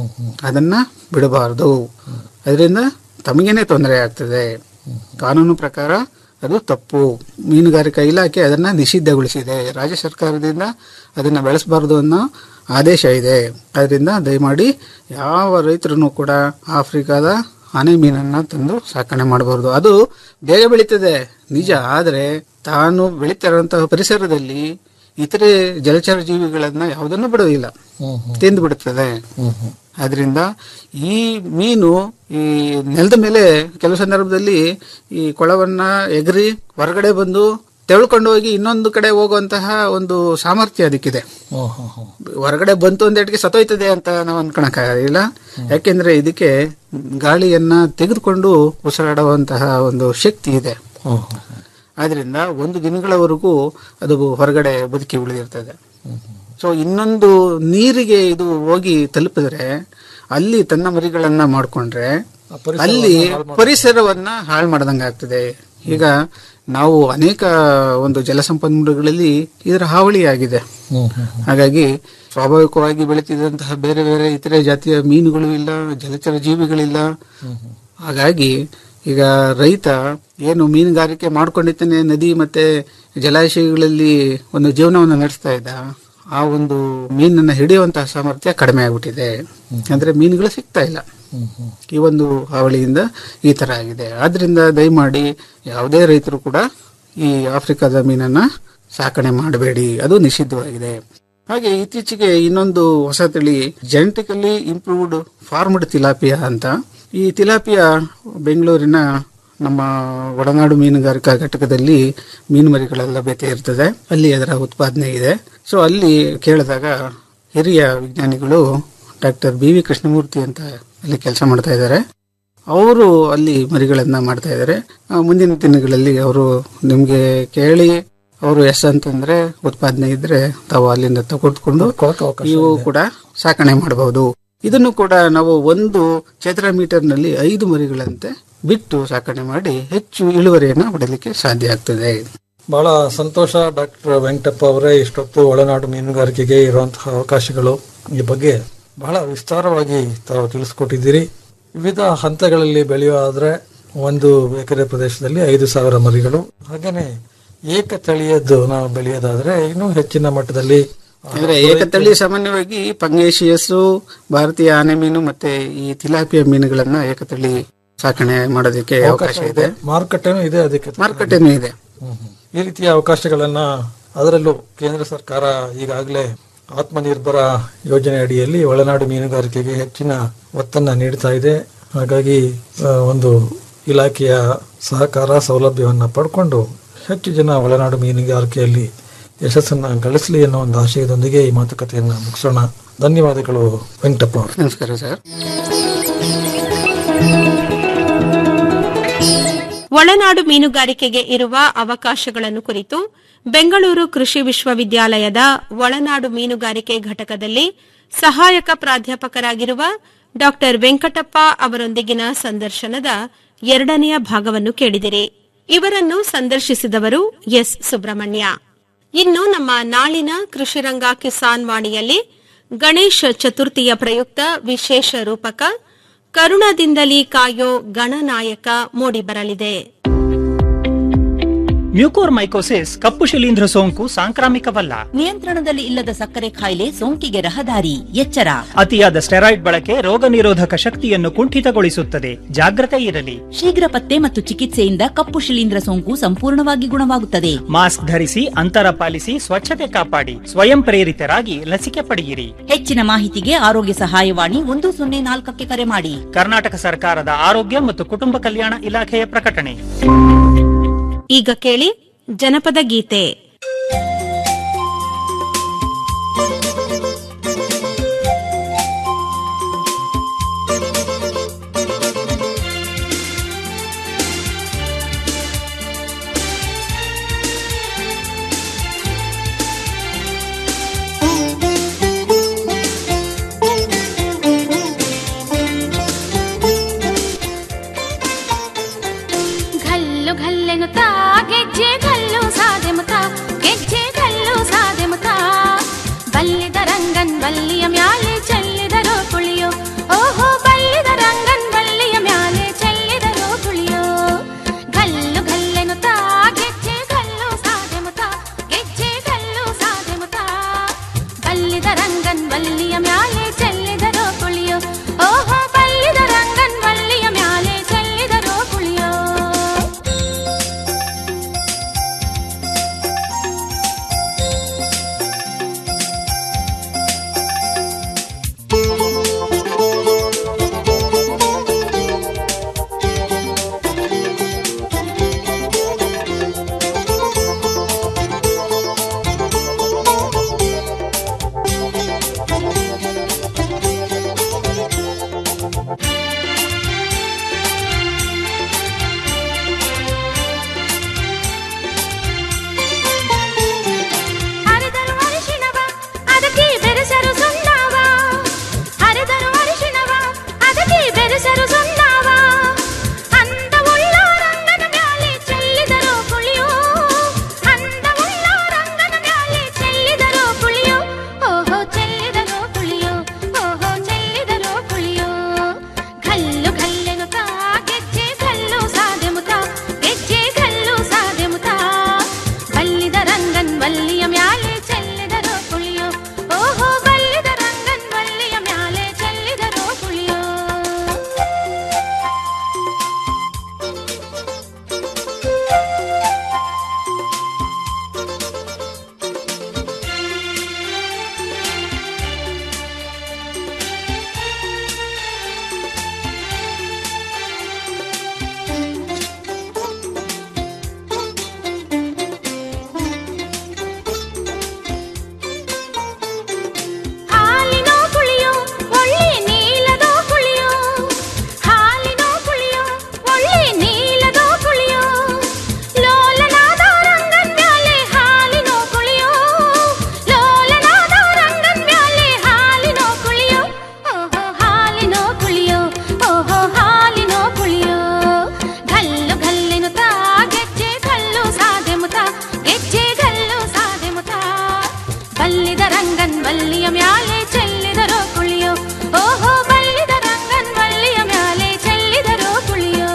ಅದನ್ನ ಬಿಡಬಾರದು ಅದರಿಂದ ತಮಗೇನೆ ತೊಂದರೆ ಆಗ್ತದೆ ಕಾನೂನು ಪ್ರಕಾರ ಅದು ತಪ್ಪು ಮೀನುಗಾರಿಕಾ ಇಲಾಖೆ ಅದನ್ನ ನಿಷಿದ್ಧಗೊಳಿಸಿದೆ ರಾಜ್ಯ ಸರ್ಕಾರದಿಂದ ಅದನ್ನ ಬೆಳೆಸಬಾರದು ಅನ್ನೋ ಆದೇಶ ಇದೆ ಅದರಿಂದ ದಯಮಾಡಿ ಯಾವ ರೈತರು ಕೂಡ ಆಫ್ರಿಕಾದ ಆನೆ ಮೀನನ್ನ ತಂದು ಸಾಕಣೆ ಮಾಡಬಾರದು ಅದು ಬೇಗ ಬೆಳೀತದೆ ನಿಜ ಆದರೆ ತಾನು ಬೆಳೀತಿರುವಂತಹ ಪರಿಸರದಲ್ಲಿ ಇತರೆ ಜಲಚರ ಜೀವಿಗಳನ್ನ ಯಾವುದನ್ನು ಬಿಡೋದಿಲ್ಲ ತಿಂದು ಬಿಡುತ್ತದೆ ಆದ್ರಿಂದ ಈ ಮೀನು ಈ ನೆಲದ ಮೇಲೆ ಕೆಲವು ಸಂದರ್ಭದಲ್ಲಿ ಈ ಕೊಳವನ್ನ ಎಗರಿ ಹೊರಗಡೆ ಬಂದು ತೆಳ್ಕೊಂಡು ಹೋಗಿ ಇನ್ನೊಂದು ಕಡೆ ಹೋಗುವಂತಹ ಒಂದು ಸಾಮರ್ಥ್ಯ ಅದಕ್ಕಿದೆ ಹೊರಗಡೆ ಬಂತು ಅಂದೇಟಿಗೆ ಸತ್ತೋಯ್ತದೆ ಅಂತ ನಾವು ಅನ್ಕೊಳಕ್ಕಾಗಲ್ಲ ಯಾಕೆಂದ್ರೆ ಇದಕ್ಕೆ ಗಾಳಿಯನ್ನ ತೆಗೆದುಕೊಂಡು ಉಸಿರಾಡುವಂತಹ ಒಂದು ಶಕ್ತಿ ಇದೆ ಆದ್ರಿಂದ ಒಂದು ದಿನಗಳವರೆಗೂ ಅದು ಹೊರಗಡೆ ಬದುಕಿ ಉಳಿದಿರ್ತದೆ ಸೊ ಇನ್ನೊಂದು ನೀರಿಗೆ ಇದು ಹೋಗಿ ತಲುಪಿದ್ರೆ ಅಲ್ಲಿ ತನ್ನ ಮರಿಗಳನ್ನ ಮಾಡ್ಕೊಂಡ್ರೆ ಅಲ್ಲಿ ಪರಿಸರವನ್ನ ಹಾಳು ಮಾಡ್ದಂಗೆ ಆಗ್ತದೆ ಈಗ ನಾವು ಅನೇಕ ಒಂದು ಜಲಸಂಪನ್ಮೂಲಗಳಲ್ಲಿ ಇದರ ಹಾವಳಿ ಆಗಿದೆ ಹಾಗಾಗಿ ಸ್ವಾಭಾವಿಕವಾಗಿ ಬೆಳೀತಿದ್ದಂತಹ ಬೇರೆ ಬೇರೆ ಇತರೆ ಜಾತಿಯ ಮೀನುಗಳು ಇಲ್ಲ ಜಲಚರ ಜೀವಿಗಳಿಲ್ಲ ಹಾಗಾಗಿ ಈಗ ರೈತ ಏನು ಮೀನುಗಾರಿಕೆ ಮಾಡ್ಕೊಂಡಿದ್ದಾನೆ ನದಿ ಮತ್ತೆ ಜಲಾಶಯಗಳಲ್ಲಿ ಒಂದು ಜೀವನವನ್ನು ನಡೆಸ್ತಾ ಇದ್ದ ಆ ಒಂದು ಮೀನನ್ನ ಹಿಡಿಯುವಂತಹ ಸಾಮರ್ಥ್ಯ ಕಡಿಮೆ ಆಗ್ಬಿಟ್ಟಿದೆ ಅಂದ್ರೆ ಮೀನುಗಳು ಸಿಗ್ತಾ ಇಲ್ಲ ಈ ಒಂದು ಹಾವಳಿಯಿಂದ ಈ ತರ ಆಗಿದೆ ಆದ್ರಿಂದ ದಯಮಾಡಿ ಯಾವುದೇ ರೈತರು ಕೂಡ ಈ ಆಫ್ರಿಕಾದ ಮೀನನ್ನ ಸಾಕಣೆ ಮಾಡಬೇಡಿ ಅದು ನಿಷಿದ್ಧವಾಗಿದೆ ಹಾಗೆ ಇತ್ತೀಚೆಗೆ ಇನ್ನೊಂದು ಹೊಸ ತಳಿ ಜೆನೆಟಿಕಲಿ ಇಂಪ್ರೂವ್ಡ್ ಫಾರ್ಮ್ಡ್ ತಿಲಾಪಿಯಾ ಅಂತ ಈ ತಿಲಾಪಿಯಾ ಬೆಂಗಳೂರಿನ ನಮ್ಮ ಒಳನಾಡು ಮೀನುಗಾರಿಕಾ ಘಟಕದಲ್ಲಿ ಮೀನು ಮರಿಗಳ ಲಭ್ಯತೆ ಇರ್ತದೆ ಅಲ್ಲಿ ಅದರ ಉತ್ಪಾದನೆ ಇದೆ ಸೊ ಅಲ್ಲಿ ಕೇಳಿದಾಗ ಹಿರಿಯ ವಿಜ್ಞಾನಿಗಳು ಡಾಕ್ಟರ್ ಬಿ ವಿ ಕೃಷ್ಣಮೂರ್ತಿ ಅಂತ ಅಲ್ಲಿ ಕೆಲಸ ಮಾಡ್ತಾ ಇದ್ದಾರೆ ಅವರು ಅಲ್ಲಿ ಮರಿಗಳನ್ನ ಮಾಡ್ತಾ ಇದ್ದಾರೆ ಆ, ಮುಂದಿನ ದಿನಗಳಲ್ಲಿ ಅವರು ನಿಮ್ಗೆ ಕೇಳಿ ಅವರು ಎಸ್ ಅಂತಂದ್ರೆ ಉತ್ಪಾದನೆ ಇದ್ರೆ ತಾವು ಅಲ್ಲಿಂದ ತಗೊಡ್ಕೊಂಡು ನೀವು ಕೂಡ ಸಾಕಣೆ ಮಾಡಬಹುದು ಇದನ್ನು ಕೂಡ ನಾವು ಒಂದು ಚದರ ಮೀಟರ್ ನಲ್ಲಿ ಐದು ಮರಿಗಳಂತೆ ಬಿಟ್ಟು ಸಾಕಣೆ ಮಾಡಿ ಹೆಚ್ಚು ಇಳುವರಿಯನ್ನ ಪಡೆಯಲಿಕ್ಕೆ ಸಾಧ್ಯ ಆಗ್ತದೆ ಬಹಳ ಸಂತೋಷ ಡಾಕ್ಟರ್ ವೆಂಕಟಪ್ಪ ಅವರೇ ಇಷ್ಟೊತ್ತು ಒಳನಾಡು ಮೀನುಗಾರಿಕೆಗೆ ಇರುವಂತಹ ಅವಕಾಶಗಳು ಈ ಬಗ್ಗೆ ಬಹಳ ವಿಸ್ತಾರವಾಗಿ ತಾವು ತಿಳಿಸ್ಕೊಟ್ಟಿದ್ದೀರಿ ವಿವಿಧ ಹಂತಗಳಲ್ಲಿ ಬೆಳೆಯೋದಾದ್ರೆ ಒಂದು ಎಕರೆ ಪ್ರದೇಶದಲ್ಲಿ ಐದು ಸಾವಿರ ಮರಿಗಳು ಹಾಗೇನೆ ಏಕ ತಳಿಯದ್ದು ನಾವು ಬೆಳೆಯೋದಾದ್ರೆ ಇನ್ನೂ ಹೆಚ್ಚಿನ ಮಟ್ಟದಲ್ಲಿ ಅಂದ್ರೆ ಏಕತಳಿ ಸಾಮಾನ್ಯವಾಗಿ ಪಂಗೇಶಿಯಸ್ ಭಾರತೀಯ ಆನೆ ಮೀನು ಮತ್ತೆ ಈ ತಿಲಾಪಿಯ ಮೀನುಗಳನ್ನ ಏಕತಳಿ ಸಾಕಣೆ ಮಾಡೋದಕ್ಕೆ ಅವಕಾಶ ಇದೆ ಮಾರುಕಟ್ಟೆನೂ ಇದೆ ಅದಕ್ಕೆ ಮಾರುಕಟ್ಟೆನೂ ಇದೆ ಈ ರೀತಿಯ ಅವಕಾಶಗಳನ್ನ ಅದರಲ್ಲೂ ಕೇಂದ್ರ ಸರ್ಕಾರ ಈಗಾಗಲೇ ಆತ್ಮನಿರ್ಭರ ಯೋಜನೆ ಅಡಿಯಲ್ಲಿ ಒಳನಾಡು ಮೀನುಗಾರಿಕೆಗೆ ಹೆಚ್ಚಿನ ಒತ್ತನ್ನ ನೀಡ್ತಾ ಇದೆ ಹಾಗಾಗಿ ಆ, ಒಂದು ಇಲಾಖೆಯ ಸಹಕಾರ ಸೌಲಭ್ಯವನ್ನ ಪಡ್ಕೊಂಡು ಹೆಚ್ಚು ಜನ ಒಳನಾಡು ಮೀನುಗಾರಿಕೆಯಲ್ಲಿ ಯಶಸ್ಸನ್ನ ಗಳಿಸಲಿ ಅನ್ನೋ ಒಂದು ಆಶಯದೊಂದಿಗೆ ಈ ಮಾತುಕತೆಯನ್ನ ಮುಗಿಸೋಣ ಧನ್ಯವಾದಗಳು ವೆಂಕಟಪ್ಪ ಅವರು ನಮಸ್ಕಾರ ಸರ್ ಒಳನಾಡು ಮೀನುಗಾರಿಕೆಗೆ ಇರುವ ಅವಕಾಶಗಳನ್ನು ಕುರಿತು ಬೆಂಗಳೂರು ಕೃಷಿ ವಿಶ್ವವಿದ್ಯಾಲಯದ ಒಳನಾಡು ಮೀನುಗಾರಿಕೆ ಘಟಕದಲ್ಲಿ ಸಹಾಯಕ ಪ್ರಾಧ್ಯಾಪಕರಾಗಿರುವ ಡಾ ವೆಂಕಟಪ್ಪ ಅವರೊಂದಿಗಿನ ಸಂದರ್ಶನದ ಎರಡನೆಯ ಭಾಗವನ್ನು ಕೇಳಿದಿರಿ ಇವರನ್ನು ಸಂದರ್ಶಿಸಿದವರು ಎಸ್ ಸುಬ್ರಹ್ಮಣ್ಯ ಇನ್ನು ನಮ್ಮ ನಾಳಿನ ಕೃಷಿರಂಗ ಕಿಸಾನ್ ವಾಣಿಯಲ್ಲಿ ಗಣೇಶ ಚತುರ್ಥಿಯ ಪ್ರಯುಕ್ತ ವಿಶೇಷ ರೂಪಕ ಕರುಣದಿಂದಲೇ ಕಾಯೋ ಗಣನಾಯಕ ಮೂಡಿಬರಲಿದೆ ಮ್ಯೂಕೋರ್ ಮೈಕೋಸಿಸ್ ಕಪ್ಪು ಶಿಲೀಂಧ್ರ ಸೋಂಕು ಸಾಂಕ್ರಾಮಿಕವಲ್ಲ ನಿಯಂತ್ರಣದಲ್ಲಿ ಇಲ್ಲದ ಸಕ್ಕರೆ ಕಾಯಿಲೆ ಸೋಂಕಿಗೆ ರಹದಾರಿ ಎಚ್ಚರ ಅತಿಯಾದ ಸ್ಟೆರಾಯ್ಡ್ ಬಳಕೆ ರೋಗ ನಿರೋಧಕ ಶಕ್ತಿಯನ್ನು ಕುಂಠಿತಗೊಳಿಸುತ್ತದೆ ಜಾಗ್ರತೆ ಇರಲಿ ಶೀಘ್ರ ಪತ್ತೆ ಮತ್ತು ಚಿಕಿತ್ಸೆಯಿಂದ ಕಪ್ಪು ಶಿಲೀಂಧ್ರ ಸೋಂಕು ಸಂಪೂರ್ಣವಾಗಿ ಗುಣವಾಗುತ್ತದೆ ಮಾಸ್ಕ್ ಧರಿಸಿ ಅಂತರ ಪಾಲಿಸಿ ಸ್ವಚ್ಛತೆ ಕಾಪಾಡಿ ಸ್ವಯಂ ಪ್ರೇರಿತರಾಗಿ ಲಸಿಕೆ ಪಡೆಯಿರಿ ಹೆಚ್ಚಿನ ಮಾಹಿತಿಗೆ ಆರೋಗ್ಯ ಸಹಾಯವಾಣಿ ಒಂದು ಸೊನ್ನೆ ನಾಲ್ಕಕ್ಕೆ ಕರೆ ಮಾಡಿ ಕರ್ನಾಟಕ ಸರ್ಕಾರದ ಆರೋಗ್ಯ ಮತ್ತು ಕುಟುಂಬ ಕಲ್ಯಾಣ ಇಲಾಖೆಯ ಪ್ರಕಟಣೆ ಈಗ ಕೇಳಿ ಜನಪದ ಗೀತೆ ಘಲ್ಲು ಘಲ್ಲೆನುತ್ತಾ ಗೆಜ್ಜೆ ಘಲ್ಲು ಸಾದೆಮುತ ಗೆಜ್ಜೆ ಘಲ್ಲು ಸಾದೆಮುತ ಬಲ್ಲಿದ ರಂಗನ್ ಬಲ್ಲಿಯ ಮ್ಯಾಲೆ ಚೆಲ್ಲಿದರೋ ಕುಳಿಯೋ ಓಹೋ ಬಲ್ಲಿದ ರಂಗನ್ ಬಲ್ಲಿಯ ಮ್ಯಾಲೆ ಚೆಲ್ಲಿದರೋ ಕುಳಿಯೋ ಘಲ್ಲು ಘಲ್ಲೆನುತ್ತಾ ಗೆಜ್ಜೆ ಘಲ್ಲು ಸಾದೆಮುತ ಗೆಜ್ಜೆ ಘಲ್ಲು ಸಾದೆಮುತ ಬಲ್ಲಿದ ರಂಗನ್ ಬಲ್ಲಿಯ ಮ್ಯಾಲೆ ಚೆಲ್ಲಿದರೋ ಕುಳಿಯೋ ಓಹೋ ಬಲ್ಲಿದ ರಂಗನ್ ಬಲ್ಲಿಯ ಮ್ಯಾಲೆ ಚೆಲ್ಲಿದರೋ ಕುಳಿಯೋ ಮ್ಯಾಲೆ ಚೆಲ್ಲಿದರೋ ಕುಳಿಯೋ ಓಹೋ ಬಲ್ಲಿದ ರಂಗನ್ ಬಳ್ಳಿಯ ಮ್ಯಾಲೆ ಚೆಲ್ಲಿದರೋ ಕುಳಿಯೋ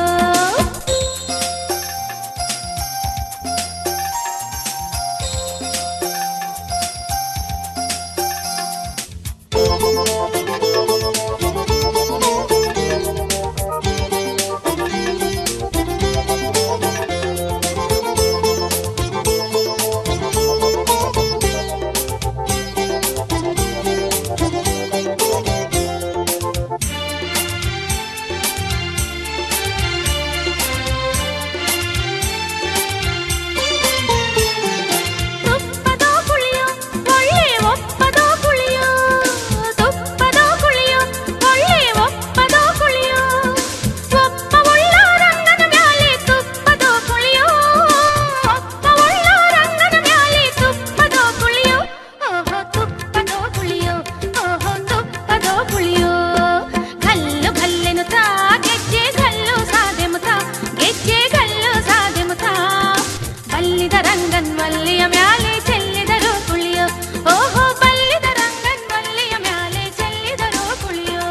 ತುಪ್ಪದೋ ಕುಳಿಯೋ ಒಳ್ಳೆ ಒಪ್ಪದೋ ಕುಳಿಯೋ ತುಪ್ಪದೋ ಕುಳಿಯೋ ಒಳ್ಳೆ ಒಪ್ಪದೋ ಕುಳಿಯೋ ಒಪ್ಪ ಉಳ್ಳ ರಂಗನ ಮ್ಯಾಲೆ ತುಪ್ಪದೋ ಕುಳಿಯೋ ಒಪ್ಪ ಉಳ್ಳ ರಂಗನ ಮ್ಯಾಲೆ ತುಪ್ಪದೋ ಕುಳಿಯೋ ಓಹೋ ತುಪ್ಪದೋ ಕುಳಿಯೋ ಓಹೋ ತುಪ್ಪದೋ ಕುಳಿಯೋ ಗಲ್ಲು ಗಲ್ಲೆನು ತಾ ಗೆಜ್ಜೆ ಗಲ್ಲು ಸಾದೆ ಮುತ ಗೆಜ್ಜೆ ಗಲ್ಲು ಸಾದೆ ಮುತ ಬಲ್ಲಿದ ರಂಗನ್ ಮಲ್ಲಿಯ ಮ್ಯಾಲೆ ಚೆಲ್ಲಿದರು ಕುಳಿಯೋ ಓಹೋ ಬಲ್ಲಿದ ರಂಗನ್ ಮಲ್ಲಿಯ ಮ್ಯಾಲೆ ಚೆಲ್ಲಿದರು ಕುಳಿಯೋ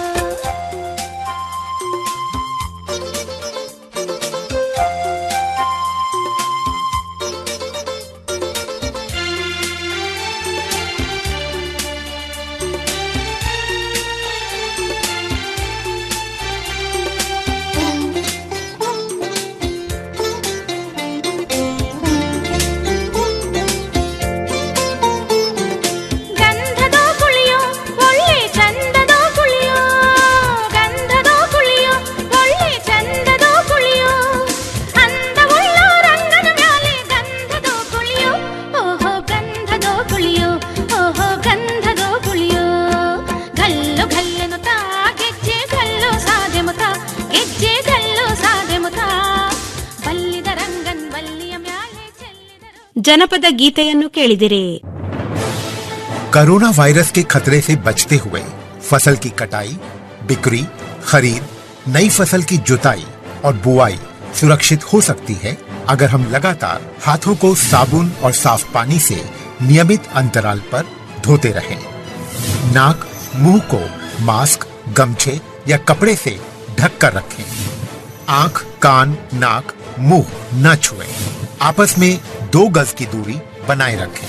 ಗಂಧದೋ ಕುಳಿಯೋ ಒಳ್ಳೆ ಚಂದದೋ ಕುಳಿಯೋ ಗಂಧದೋ ಕುಳಿಯೋ ಒಳ್ಳೆ ಚಂದದೋ ಕುಳಿಯೋ ಅಂದವುಳ್ಳ ರಂಗನ ಮ್ಯಾಲೆ ಗಂಧದೋ ಕುಳಿಯೋ ಓಹೋ ಗಂಧದೋ ಕುಳಿಯೋ ಓಹೋ ಗಂಧದೋ ಕುಳಿಯೋ ಗಲ್ಲು ಗಲ್ಲೆನು ತಾ ಗೆಜ್ಜೆ ಗಲ್ಲು ಸಾದೆ ಮುತ ಗೆಜ್ಜೆ ಗಲ್ಲು ಸಾದೆ ಮುತ ಬಲ್ಲಿದ ರಂಗನ್ ಬಲ್ಲಿಯ ಮ್ಯಾಲೆ ಜನಪದ ಗೀತೆಯನ್ನು ಕೇಳಿದಿರಿ कोरोना वायरस के खतरे से बचते हुए फसल की कटाई बिक्री खरीद नई फसल की जुताई और बुआई सुरक्षित हो सकती है अगर हम लगातार हाथों को साबुन और साफ पानी से नियमित अंतराल पर धोते रहें। नाक मुंह को मास्क गमछे या कपड़े से ढक कर रखें आंख कान नाक मुंह न छुएं। आपस में दो गज की दूरी बनाए रखें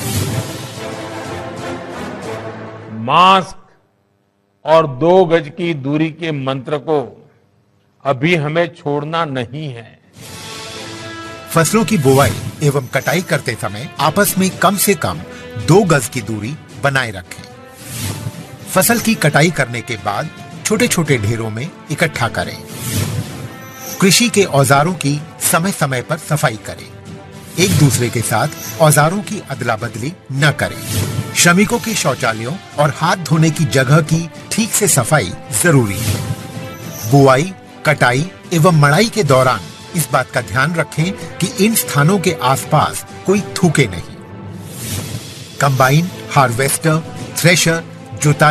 मास्क और दो गज की दूरी के मंत्र को अभी हमें छोड़ना नहीं है फसलों की बुवाई एवं कटाई करते समय आपस में कम से कम दो गज की दूरी बनाए रखें फसल की कटाई करने के बाद छोटे छोटे ढेरों में इकट्ठा करें कृषि के औजारों की समय समय पर सफाई करें एक दूसरे के साथ औजारों की अदला बदली न करें श्रमिकों के शौचालयों और हाथ धोने की जगह की ठीक से सफाई जरूरी है बुआई कटाई एवं मड़ाई के दौरान इस बात का ध्यान रखें कि इन स्थानों के आसपास कोई थूके नहीं कंबाइन हार्वेस्टर थ्रेशर जुताई